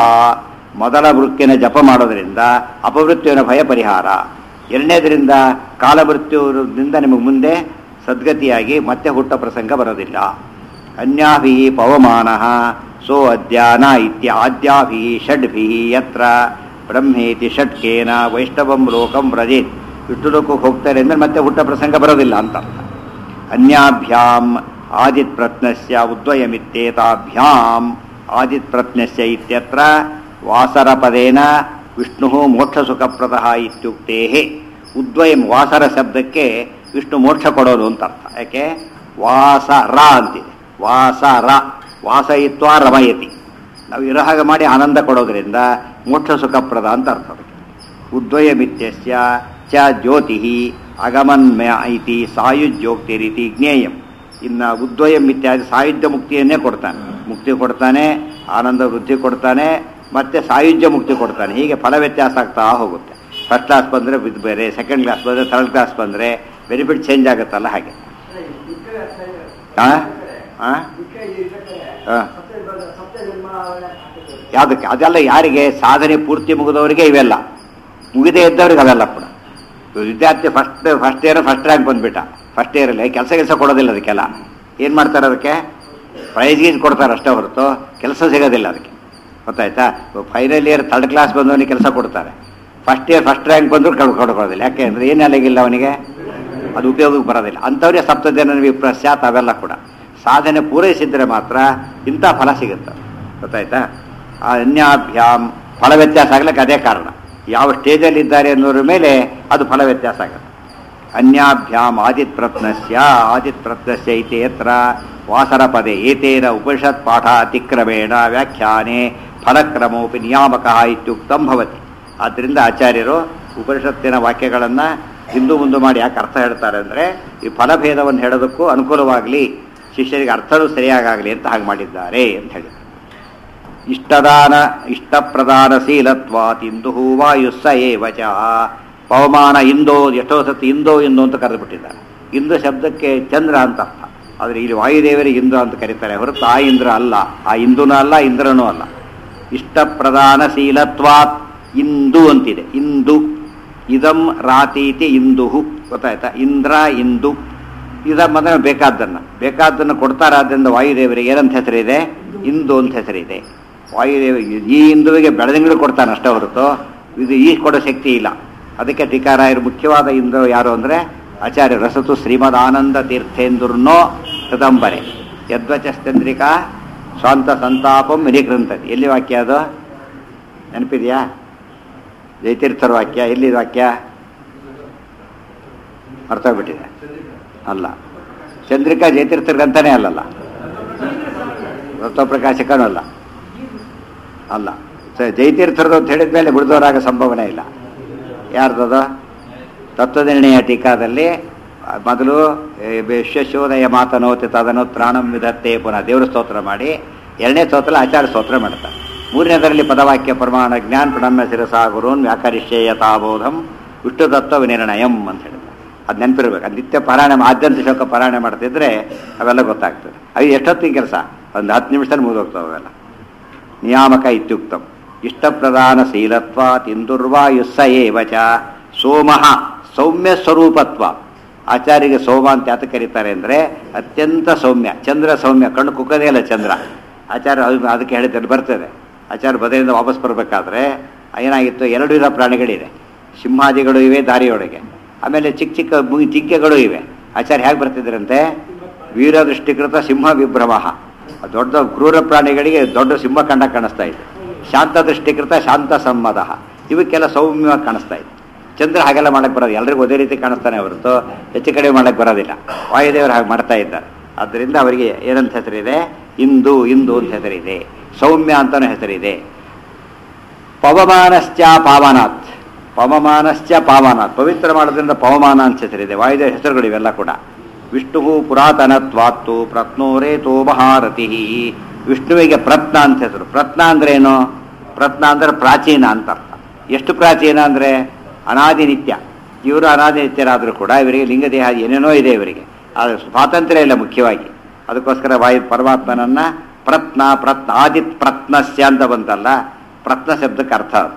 ಮೊದಲ ವೃತ್ತಿನ ಜಪ ಮಾಡೋದ್ರಿಂದ ಅಪವೃತ್ತಿಯ ಭಯ ಪರಿಹಾರ ಎರಡನೇದರಿಂದ ಕಾಲಮೃತ್ಯುದಿಂದ ನಿಮಗೆ ಮುಂದೆ ಸದ್ಗತಿಯಾಗಿ ಮತ್ತೆ ಹುಟ್ಟ ಪ್ರಸಂಗ ಬರೋದಿಲ್ಲ ಅನ್ಯಾಭಿ ಪವಮಾನ ಸೋ ಅದ್ಯಾನ ಇತ್ಯ ಆದ್ಯಾಭಿ ಷಡ್ಭಿ ಯತ್ರ ಬ್ರಹ್ಮೇತಿ ಷಟ್ಕೇನ ವೈಷ್ಣವಂ ಲೋಕಂ ವ್ರಜೇತ್ ವಿಷ್ಣು ಲೋಕಕ್ಕೆ ಹೋಗ್ತಾರೆ ಅಂದರೆ ಮತ್ತೆ ಹುಟ್ಟ ಪ್ರಸಂಗ ಬರೋದಿಲ್ಲ ಅಂತ ಅರ್ಥ ಅನ್ಯಾಭ್ಯಾಂ ಆದಿತ್ ಪ್ರತ್ನಸ್ಯ ಉದ್ವಯಮಿತ್ಯೇತಾಭ್ಯಾಂ ಆದಿತ್ ಪ್ರತ್ನಸ್ಯ ಇತ್ಯತ್ರ ವಾಸರಪದೇನ ವಿಷ್ಣು ಮೋಕ್ಷಸುಖಪ್ರದಃ ಇತ್ಯುಕ್ತೇ ಉದ್ವಯಂ ವಾಸರ ಶಬ್ದಕ್ಕೆ ವಿಷ್ಣು ಮೋಕ್ಷ ಕೊಡೋದು ಅಂತ ಅರ್ಥ ಯಾಕೆ ವಾಸರ ಅಂತಿದೆ ವಾಸರ ವಾಸಯಿತ್ವ ರಮಯತಿ ನಾವು ಇರೋ ಹಾಗೆ ಮಾಡಿ ಆನಂದ ಕೊಡೋದ್ರಿಂದ ಮೋಕ್ಷ ಸುಖಪ್ರದ ಅಂತ ಅರ್ಥ ಅದಕ್ಕೆ ಉದ್ವಯಮಿತ್ಯಸ್ಯ ಚ ಜ್ಯೋತಿ ಅಗಮನ್ಮಯ ಇತಿ ಸಾಯುಜ್ಯೋಕ್ತಿ ರೀತಿ ಜ್ಞೇಯಂ ಇನ್ನು ಉದ್ವಯಂ ಇತ್ಯಾದಿ ಸಾಯುಧ್ಯ ಮುಕ್ತಿಯನ್ನೇ ಕೊಡ್ತಾನೆ ಮುಕ್ತಿ ಕೊಡ್ತಾನೆ ಆನಂದ ವೃದ್ಧಿ ಕೊಡ್ತಾನೆ ಮತ್ತೆ ಸಾಯುಜ್ಯ ಮುಕ್ತಿ ಕೊಡ್ತಾನೆ ಹೀಗೆ ಫಲ ವ್ಯತ್ಯಾಸ ಆಗ್ತಾ ಹೋಗುತ್ತೆ ಫಸ್ಟ್ ಕ್ಲಾಸ್ ಬಂದರೆ ಇದು ಬೇರೆ ಸೆಕೆಂಡ್ ಕ್ಲಾಸ್ ಬಂದರೆ ಥರ್ಡ್ ಕ್ಲಾಸ್ ಬಂದರೆ ಬೆನಿಫಿಟ್ ಚೇಂಜ್ ಆಗುತ್ತಲ್ಲ ಹಾಗೆ ಹಾಂ ಹಾಂ ಹಾಂ ಯಾವುದಕ್ಕೆ ಅದೆಲ್ಲ ಯಾರಿಗೆ ಸಾಧನೆ ಪೂರ್ತಿ ಮುಗಿದವರಿಗೆ ಇವೆಲ್ಲ ಮುಗಿದೇ ಇದ್ದವ್ರಿಗೆ ಅವೆಲ್ಲ ಕೂಡ ಇವ್ರು ವಿದ್ಯಾರ್ಥಿ first first year first rank ಬಂದ್ಬಿಟ್ಟ ಫಸ್ಟ್ ಇಯರಲ್ಲಿ ಕೆಲಸ ಕೆಲಸ ಕೊಡೋದಿಲ್ಲ ಅದಕ್ಕೆಲ್ಲ ಏನು ಮಾಡ್ತಾರೆ ಅದಕ್ಕೆ ಪ್ರೈಸ್ ಗೀಸ್ ಕೊಡ್ತಾರೆ ಅಷ್ಟೇ ಹೊರತು ಕೆಲಸ ಸಿಗೋದಿಲ್ಲ ಅದಕ್ಕೆ ಗೊತ್ತಾಯ್ತಾ ಫೈನಲ್ ಇಯರ್ ಥರ್ಡ್ ಕ್ಲಾಸ್ ಬಂದವನಿಗೆ ಕೆಲಸ ಕೊಡ್ತಾರೆ ಫಸ್ಟ್ ಇಯರ್ ಫಸ್ಟ್ ರ್ಯಾಂಕ್ ಬಂದರೂ ಕಳ್ ಕೊಡೋದಿಲ್ಲ ಯಾಕೆ ಅಂದರೆ ಏನು ಅಲ್ಲಿಗಿಲ್ಲ ಅವನಿಗೆ ಅದು ಉಪಯೋಗಕ್ಕೆ ಬರೋದಿಲ್ಲ ಅಂಥವ್ರಿಗೆ ಸಪ್ತಜನ ವಿಪ್ರಸ್ಯಾತ್ ಅವೆಲ್ಲ ಕೂಡ ಸಾಧನೆ ಪೂರೈಸಿದ್ರೆ ಮಾತ್ರ ಇಂಥ ಫಲ ಸಿಗುತ್ತೆ ಗೊತ್ತಾಯ್ತಾ ಆ ಅನ್ಯಾಭ್ಯಾಮ್ ಫಲ ವ್ಯತ್ಯಾಸ ಆಗ್ಲಿಕ್ಕೆ ಅದೇ ಕಾರಣ ಯಾವ ಸ್ಟೇಜಲ್ಲಿ ಇದ್ದಾರೆ ಅನ್ನೋದ್ರ ಮೇಲೆ ಅದು ಫಲ ವ್ಯತ್ಯಾಸ ಆಗುತ್ತೆ ಅನ್ಯಾಭ್ಯಾಮ್ ಆದಿತ್ ಪ್ರತ್ನಸ್ಯ ಆದಿತ್ ಪ್ರತ್ನಸ್ಯ ಇತೇತ್ರ ವಾಸರ ಪದೇ ಏತೇನ ಉಪನಿಷತ್ ಪಾಠ ಅತಿಕ್ರಮೇಣ ವ್ಯಾಖ್ಯಾನೆ ಫಲಕ್ರಮೋಪಿ ನಿಯಾಮಕ ಇತ್ಯುಕ್ತಂ ಭವತಿ ಆದ್ದರಿಂದ ಆಚಾರ್ಯರು ಉಪನಿಷತ್ತಿನ ವಾಕ್ಯಗಳನ್ನು ಹಿಂದೂ ಮುಂದೆ ಮಾಡಿ ಯಾಕೆ ಅರ್ಥ ಹೇಳ್ತಾರೆ ಅಂದರೆ ಈ ಫಲಭೇದವನ್ನು ಹೇಳೋದಕ್ಕೂ ಅನುಕೂಲವಾಗಲಿ ಶಿಷ್ಯರಿಗೆ ಅರ್ಥನೂ ಸರಿಯಾಗಲಿ ಅಂತ ಹಾಗೆ ಮಾಡಿದ್ದಾರೆ ಅಂತ ಹೇಳಿ ಇಷ್ಟದಾನ ಇಷ್ಟಪ್ರದಾನ ಶೀಲತ್ವಾತ್ ಇಂದು ವಾಯುಸ್ಸ ಏವಚ ಪವಮಾನ ಇಂದೋ ಎಷ್ಟೋ ಸತಿ ಇಂದೋ ಇಂದು ಅಂತ ಕರೆದುಬಿಟ್ಟಿದ್ದಾರೆ ಇಂದು ಶಬ್ದಕ್ಕೆ ಚಂದ್ರ ಅಂತ ಅರ್ಥ ಆದರೆ ಇಲ್ಲಿ ವಾಯುದೇವರಿಗೆ ಇಂದ್ರ ಅಂತ ಕರೀತಾರೆ ಹೊರತು ಆ ಇಂದ್ರ ಅಲ್ಲ ಆ ಇಂದುನೂ ಅಲ್ಲ ಇಂದ್ರನೂ ಅಲ್ಲ ಇಷ್ಟಪ್ರದಾನ ಶೀಲತ್ವಾತ್ ಇಂದು ಅಂತಿದೆ ಇಂದು ಇದಂ ರಾತೀತಿ ಇಂದುಹು ಗೊತ್ತಾಯ್ತಾ ಇಂದ್ರ ಇಂದು ಇದ ಮೊದಲ ಬೇಕಾದ್ದನ್ನು ಬೇಕಾದ್ದನ್ನು ಕೊಡ್ತಾರೆ ಆದ್ದರಿಂದ ವಾಯುದೇವರಿಗೆ ಏನಂತ ಹೆಸರಿದೆ ಇಂದು ಅಂತ ಹೆಸರಿದೆ ವಾಯುದೇವ ಈ ಇಂದುವಿಗೆ ಬೆಳದಿಂಗಳು ಕೊಡ್ತಾನೆ ಅಷ್ಟೇ ಹೊರತು ಇದು ಈ ಕೊಡೋ ಶಕ್ತಿ ಇಲ್ಲ ಅದಕ್ಕೆ ಟೀಕಾರಾಯರು ಮುಖ್ಯವಾದ ಇಂದು ಯಾರು ಅಂದರೆ ಆಚಾರ್ಯ ರಸತು ಶ್ರೀಮದ್ ಆನಂದ ತೀರ್ಥೇಂದುರ್ನೋ ಕದಂಬರೆ ಯದ್ವಚಶ್ಚಂದ್ರಿಕಾ ಸ್ವಂತ ಸಂತಾಪಂ ವಿನಿಕೃಂತತಿ ಎಲ್ಲಿ ವಾಕ್ಯ ಅದು ನೆನಪಿದೆಯಾ ಜಯತೀರ್ಥರ ವಾಕ್ಯ ಎಲ್ಲಿ ವಾಕ್ಯ ಅರ್ಥಾಗ್ಬಿಟ್ಟಿದೆ ಅಲ್ಲ ಚಂದ್ರಿಕಾ ಜಯತೀರ್ಥರ ಗ್ರಂಥನೇ ಅಲ್ಲಲ್ಲ ತತ್ವಪ್ರಕಾಶಕನೂ ಅಲ್ಲ ಅಲ್ಲ ಸ- ಜಯತೀರ್ಥರದು ಅಂತ ಹೇಳಿದ ಮೇಲೆ ಬಿಡಿದವರಾಗ ಸಂಭವನೆ ಇಲ್ಲ ಯಾರ್ದದು ತತ್ವನಿರ್ಣಯ ಟೀಕಾದಲ್ಲಿ ಆ, ಮೊದಲು ಏ, ವಿಶ್ವಶೋದಯ ಮಾತನೋತಿ ತದನು ತ್ರಾಣಂ ವಿಧತ್ತೆ ಪುನಃ ದೇವರ ಸ್ತೋತ್ರ ಮಾಡಿ ಎರಡನೇ ಸ್ತೋತ್ರ ಆಚಾರ್ಯ ಸ್ತೋತ್ರ ಮಾಡ್ತಾರೆ ಮೂರನೇದರಲ್ಲಿ ಪದವಾಕ್ಯ ಪ್ರಮಾಣ ಜ್ಞಾನ ಪ್ರಣಮ್ಯ ಶಿರಸ ಗುರುನ್ ವ್ಯಾಕರಿಷ್ಯೇ ಯಥಾಬೋಧಂ ವಿಷ್ಣು ತತ್ವ ವಿನಿರ್ಣಯಂ ಅಂತ ಹೇಳ್ತಾರೆ ಅದು ನೆನಪಿರ್ಬೇಕು ಅದು ನಿತ್ಯ ಪಾರಾಯಣ ಆದ್ಯಂತ ಶೋಕ ಪಾರಾಯಣ ಮಾಡ್ತಿದ್ರೆ ಅವೆಲ್ಲ ಗೊತ್ತಾಗ್ತದೆ ಅದು ಎಷ್ಟೊತ್ತಿನ ಕೆಲಸ ಒಂದು ಹತ್ತು ನಿಮಿಷದಲ್ಲಿ ಮುಗಿದೋಗ್ತವೆ ಅವೆಲ್ಲ ನಿಯಾಮಕ ಇತ್ಯುಕ್ತಂ ಇಷ್ಟಪ್ರಧಾನ ಶೀಲತ್ವ ತಿಂದುರ್ವಾಯುಸ್ಸ ಏವಚ ಸೋಮಃ ಸೌಮ್ಯ ಸ್ವರೂಪತ್ವ ಆಚಾರ್ಯಗೆ ಸೋಮ ಅಂತ ಯಾತ ಕರೀತಾರೆ ಅಂದರೆ ಅತ್ಯಂತ ಸೌಮ್ಯ ಚಂದ್ರ ಸೌಮ್ಯ ಕಣ್ಣು ಕುಕ್ಕದೇ ಇಲ್ಲ ಚಂದ್ರ ಆಚಾರ್ಯ ಅದು ಅದಕ್ಕೆ ಹೇಳಿದ್ದಲ್ಲಿ ಬರ್ತದೆ ಆಚಾರ್ಯ ಬದಲಿಂದ ವಾಪಸ್ ಬರಬೇಕಾದ್ರೆ ಏನಾಗಿತ್ತು ಎರಡು ವಿಧ ಪ್ರಾಣಿಗಳಿದೆ ಸಿಂಹಾದಿಗಳು ಇವೆ ದಾರಿಯೊಳಗೆ ಆಮೇಲೆ ಚಿಕ್ಕ ಚಿಕ್ಕ ಮು- ಜಿಂಕೆಗಳು ಇವೆ ಆಚಾರ್ಯ ಹೇಗೆ ಬರ್ತಿದ್ರಂತೆ ವೀರದೃಷ್ಟಿಕೃತ ಸಿಂಹ ವಿಭ್ರಮ ದೊಡ್ಡ ಕ್ರೂರ ಪ್ರಾಣಿಗಳಿಗೆ ದೊಡ್ಡ ಸಿಂಹ ಕಂಡ ಕಾಣಿಸ್ತಾ ಇದೆ ಶಾಂತ ದೃಷ್ಟಿಕೃತ ಶಾಂತ ಸಮ್ಮದ ಇವಕ್ಕೆಲ್ಲ ಸೌಮ್ಯವಾಗಿ ಕಾಣಿಸ್ತಾ ಇದೆ ಚಂದ್ರ ಹಾಗೆಲ್ಲ ಮಾಡಕ್ಕೆ ಬರೋದು ಎಲ್ರಿಗೂ ಒಂದೇ ರೀತಿ ಕಾಣಿಸ್ತಾನೆ ಹೊರತು ಹೆಚ್ಚು ಕಡಿಮೆ ಮಾಡಕ್ಕೆ ಬರೋದಿಲ್ಲ ವಾಯುದೇವರು ಹಾಗೆ ಮಾಡ್ತಾ ಇದ್ದಾರೆ ಆದ್ದರಿಂದ ಅವರಿಗೆ ಏನಂತ ಹೆಸರಿದೆ ಇಂದು ಇಂದು ಅಂತ ಹೆಸರಿದೆ ಸೌಮ್ಯ ಅಂತಲೂ ಹೆಸರಿದೆ ಪವಮಾನಶ್ಚ ಪಾವನಾತ್ ಪವಮಾನಶ್ಚ ಪಾವನಾತ್ ಪವಿತ್ರ ಮಾಡೋದ್ರಿಂದ ಪವಮಾನ ಅಂತ ಹೆಸರಿದೆ ವಾಯುದೇವ ಹೆಸರುಗಳು ಇವೆಲ್ಲ ಕೂಡ ವಿಷ್ಣು ಪುರಾತನತ್ವಾತ್ತು ಪ್ರತ್ನೋರೇತೋ ಮಹಾರಥಿ ವಿಷ್ಣುವಿಗೆ ಪ್ರತ್ನ ಅಂತ ಹೆಸರು ಪ್ರತ್ನ ಅಂದ್ರೆ ಏನು ಪ್ರತ್ನ ಅಂದ್ರೆ ಪ್ರಾಚೀನ ಅಂತ ಅರ್ಥ ಎಷ್ಟು ಪ್ರಾಚೀನ ಅಂದ್ರೆ ಅನಾದಿ ನಿತ್ಯ ಇವರು ಅನಾದಿ ನಿತ್ಯರಾದರೂ ಕೂಡ ಇವರಿಗೆ ಲಿಂಗದೇಹ ಏನೇನೋ ಇದೆ ಇವರಿಗೆ ಆದರೆ ಸ್ವಾತಂತ್ರ್ಯ ಇಲ್ಲ ಮುಖ್ಯವಾಗಿ ಅದಕ್ಕೋಸ್ಕರ ವಾಯು ಪರಮಾತ್ಮನನ್ನ ಪ್ರತ್ನ ಪ್ರತ್ನ ಆದಿತ್ ಪ್ರತ್ನಸ್ಯ ಅಂತ ಬಂತಲ್ಲ ಪ್ರತ್ನ ಶಬ್ದಕ್ಕೆ ಅರ್ಥ ಅದು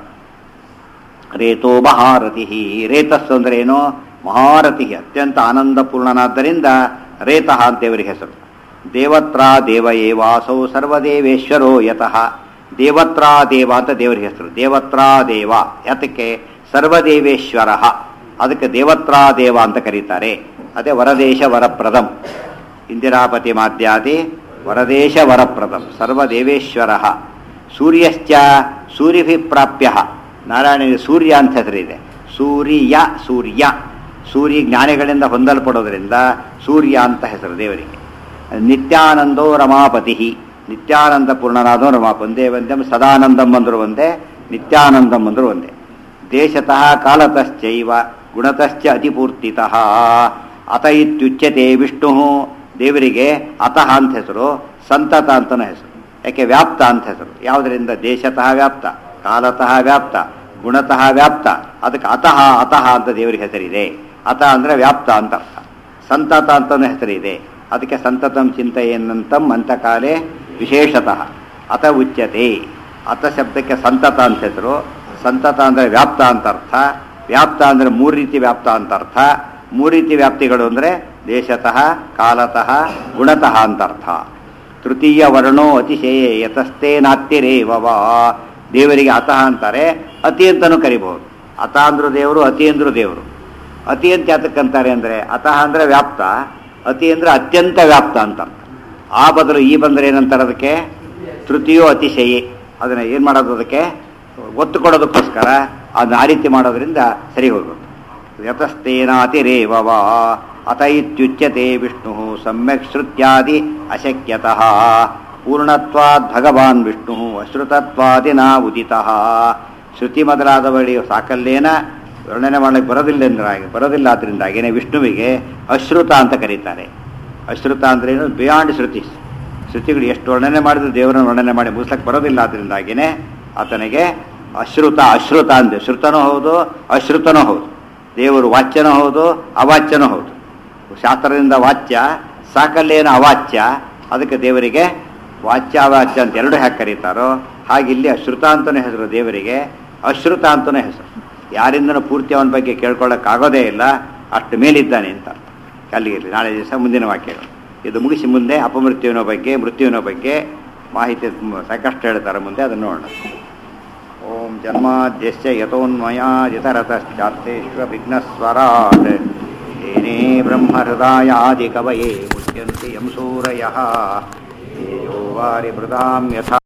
ರೇತೋ ಮಹಾರಥಿ ರೇತಸ್ಸು ಅಂದ್ರೆ ಏನು ಮಹಾರಥಿ ಅತ್ಯಂತ ಆನಂದಪೂರ್ಣನಾದ್ದರಿಂದ ರೇತಃ ಅಂತ ಇವರಿಗೆ ಹೆಸರು ದೇವತ್ರ ದೇವ ಏವಾಸೌ ಸರ್ವದೇವೇಶ್ವರೋ ಯತಃ ದೇವತ್ರ ದೇವ ಅಂತ ದೇವರಿಗೆ ಹೆಸರು ದೇವತ್ರ ದೇವ ಯಾತಕ್ಕೆ ಸರ್ವದೇವೇಶ್ವರ ಅದಕ್ಕೆ ದೇವತ್ರ ದೇವ ಅಂತ ಕರೀತಾರೆ ಅದೇ ವರದೇಶ ವರಪ್ರದಂ ಇಂದಿರಾಪತಿ ಮಾದ್ಯಾದಿ ವರದೇಶ ವರಪ್ರದಂ ಸರ್ವದೇವೇಶ್ವರ ಸೂರ್ಯಶ್ಚ ಸೂರ್ಯಭಿ ಪ್ರಾಪ್ಯ ನಾರಾಯಣನಿಗೆ ಸೂರ್ಯ ಅಂತ ಹೆಸರಿದೆ ಸೂರ್ಯ ಸೂರ್ಯ ಸೂರ್ಯ ಜ್ಞಾನಿಗಳಿಂದ ಹೊಂದಲ್ಪಡೋದ್ರಿಂದ ಸೂರ್ಯ ಅಂತ ಹೆಸರು ದೇವರಿಗೆ ನಿತ್ಯಾನಂದೋ ರಮಾಪತಿ ನಿತ್ಯಾನಂದ ಪೂರ್ಣನಾದೋ ರಮಾಪ ಒಂದೇ ಒಂದೇ ಸದಾನಂದಂ ಅಂದ್ರು ಒಂದೇ ನಿತ್ಯಾನಂದಂ ಅಂದ್ರು ಒಂದೇ ದೇಶತಃ ಕಾಲತಶ್ಚೈವ ಗುಣತಶ್ಚ ಅತಿಪೂರ್ತಿತಃ ಅತ ಇತ್ಯುಚ್ಯತೆ ವಿಷ್ಣು ದೇವರಿಗೆ ಅತಃ ಅಂತ ಹೆಸರು ಸಂತತ ಅಂತನೂ ಹೆಸರು ಯಾಕೆ ವ್ಯಾಪ್ತ ಅಂತ ಹೆಸರು ಯಾವುದರಿಂದ ದೇಶತಃ ವ್ಯಾಪ್ತ ಕಾಲತಃ ವ್ಯಾಪ್ತ ಗುಣತಃ ವ್ಯಾಪ್ತ ಅದಕ್ಕೆ ಅತಃ ಅತಃ ಅಂತ ದೇವರಿಗೆ ಹೆಸರಿದೆ ಅತ ಅಂದರೆ ವ್ಯಾಪ್ತ ಅಂತ ಅರ್ಥ ಸಂತತ ಅಂತಲೂ ಹೆಸರಿದೆ ಅದಕ್ಕೆ ಸಂತತಂ ಚಿಂತೆಯನ್ನಂತಂ ಅಂತಕಾಲೇ ವಿಶೇಷತಃ ಅತ ಉಚ್ಯತೆ ಅತ ಶಬ್ದಕ್ಕೆ ಸಂತತ ಅಂತ ಹೆಸರು ಸಂತತ ಅಂದರೆ ವ್ಯಾಪ್ತ ಅಂತ ಅರ್ಥ ವ್ಯಾಪ್ತ ಅಂದರೆ ಮೂರು ರೀತಿ ವ್ಯಾಪ್ತ ಅಂತ ಅರ್ಥ ಮೂರು ರೀತಿ ವ್ಯಾಪ್ತಿಗಳು ಅಂದರೆ ದೇಶತಃ ಕಾಲತಃ ಗುಣತಃ ಅಂತ ಅರ್ಥ ತೃತೀಯ ವರ್ಣೋ ಅತಿಶಯೇ ಯತಸ್ಥೇ ನಾತ್ಯರೇವವ ದೇವರಿಗೆ ಅತಃ ಅಂತಾರೆ ಅತಿ ಅಂತಲೂ ಕರಿಬಹುದು ಅತ ಅಂದ್ರು ದೇವರು ಅತಿ ಅಂದ್ರು ದೇವರು ಅತಿ ಅಂತ ಯಾತಕ್ಕಂತಾರೆ ಅಂದರೆ ಅತಃ ಅಂದರೆ ವ್ಯಾಪ್ತ ಅತಿ ಅಂದರೆ ಅತ್ಯಂತ ವ್ಯಾಪ್ತ ಅಂತ ಅರ್ಥ ಆ ಬದಲು ಈ ಬಂದರೆ ಏನಂತಾರೆ ಅದಕ್ಕೆ ತೃತೀಯೋ ಅತಿಶಯಿ ಅದನ್ನು ಏನು ಮಾಡೋದು ಅದಕ್ಕೆ ಒತ್ತು ಕೊಡೋದಕ್ಕೋಸ್ಕರ ಅದನ್ನ ಆ ರೀತಿ ಮಾಡೋದ್ರಿಂದ ಸರಿ ಹೋಗೋದು ಯತಸ್ತೇನಾತಿರೇವವ ಅತ ಇತ್ಯುಚ್ಯತೆ ವಿಷ್ಣು ಸಮ್ಯಕ್ ಶ್ರುತ್ಯಾದಿ ಅಶಕ್ಯತಃ ಪೂರ್ಣತ್ವಾದ್ ಭಗವಾನ್ ವಿಷ್ಣು ಅಶ್ರುತತ್ವಾದಿನ ಉದಿತಃ ಶ್ರುತಿ ಮೊದಲಾದವಳಿ ಸಾಕಲ್ಲೇನ ವರ್ಣನೆ ಮಾಡಲಿಕ್ಕೆ ಬರೋದಿಲ್ಲ ಬರೋದಿಲ್ಲ ಆದ್ರಿಂದಾಗಿನೇ ವಿಷ್ಣುವಿಗೆ ಅಶ್ರುತ ಅಂತ ಕರೀತಾರೆ ಅಶ್ರುತ ಅಂದ್ರೇನು ಬಿಯಾಂಡ್ ಶ್ರುತಿ ಶ್ರುತಿಗಳು ಎಷ್ಟು ವರ್ಣನೆ ಮಾಡಿದ್ರು ದೇವರನ್ನು ವರ್ಣನೆ ಮಾಡಿ ಮುಗಿಸ್ಲಕ್ಕೆ ಬರೋದಿಲ್ಲ ಆದ್ರಿಂದಾಗಿನೇ ಆತನಿಗೆ ಅಶ್ರುತ ಅಶ್ರುತ ಅಂದೆ ಶ್ರುತನೂ ಹೌದು ಅಶ್ರುತನೂ ಹೌದು ದೇವರು ವಾಚ್ಯನೂ ಹೌದು ಅವಾಚ್ಯನೂ ಹೌದು ಶಾಸ್ತ್ರದಿಂದ ವಾಚ್ಯ ಸಾಕಲ್ಲೇನು ಅವಾಚ್ಯ ಅದಕ್ಕೆ ದೇವರಿಗೆ ವಾಚ್ಯ ಅವಾಚ್ಯ ಅಂತ ಎರಡು ಹೇಗೆ ಕರೀತಾರೋ ಹಾಗೆ ಇಲ್ಲಿ ಅಶ್ರುತ ಅಂತಲೇ ಹೆಸರು ದೇವರಿಗೆ ಅಶ್ರುತ ಅಂತಲೇ ಹೆಸರು ಯಾರಿಂದನೂ ಪೂರ್ತಿ ಅವನ ಬಗ್ಗೆ ಕೇಳ್ಕೊಳ್ಳೋಕ್ಕಾಗೋದೇ ಇಲ್ಲ ಅಷ್ಟು ಮೇಲಿದ್ದಾನೆ ಅಂತ ಅರ್ಥ ಅಲ್ಲಿಗೆ ಇರಲಿ ನಾಳೆ ದಿವಸ ಮುಂದಿನ ವಾಕ್ಯಗಳು ಇದು ಮುಗಿಸಿ ಮುಂದೆ ಅಪಮೃತ್ಯುವಿನ ಬಗ್ಗೆ ಮೃತ್ಯುವಿನ ಬಗ್ಗೆ ಮಾಹಿತಿ ಸಾಕಷ್ಟು ಹೇಳ್ತಾರೆ ಮುಂದೆ ಅದನ್ನು ನೋಡೋಣ ಓಂ ಜನ್ಮಾದ್ಯಸ್ಯ ಯತೋನ್ಮಯಾದಿತರತಶ್ಚಾರ್ಥೇಶ್ವ ವಿಘ್ನಸ್ವರಾಟ್ ಏನೇ ಬ್ರಹ್ಮಹೃದಾಯಾದಿ ಕವಯೇ ಮುಚ್ಯಂತಿ ಯಂ ಸೂರಯಃ ತೇಜೋ ವಾರಿ ಮೃದಾಂ ಯಥಾ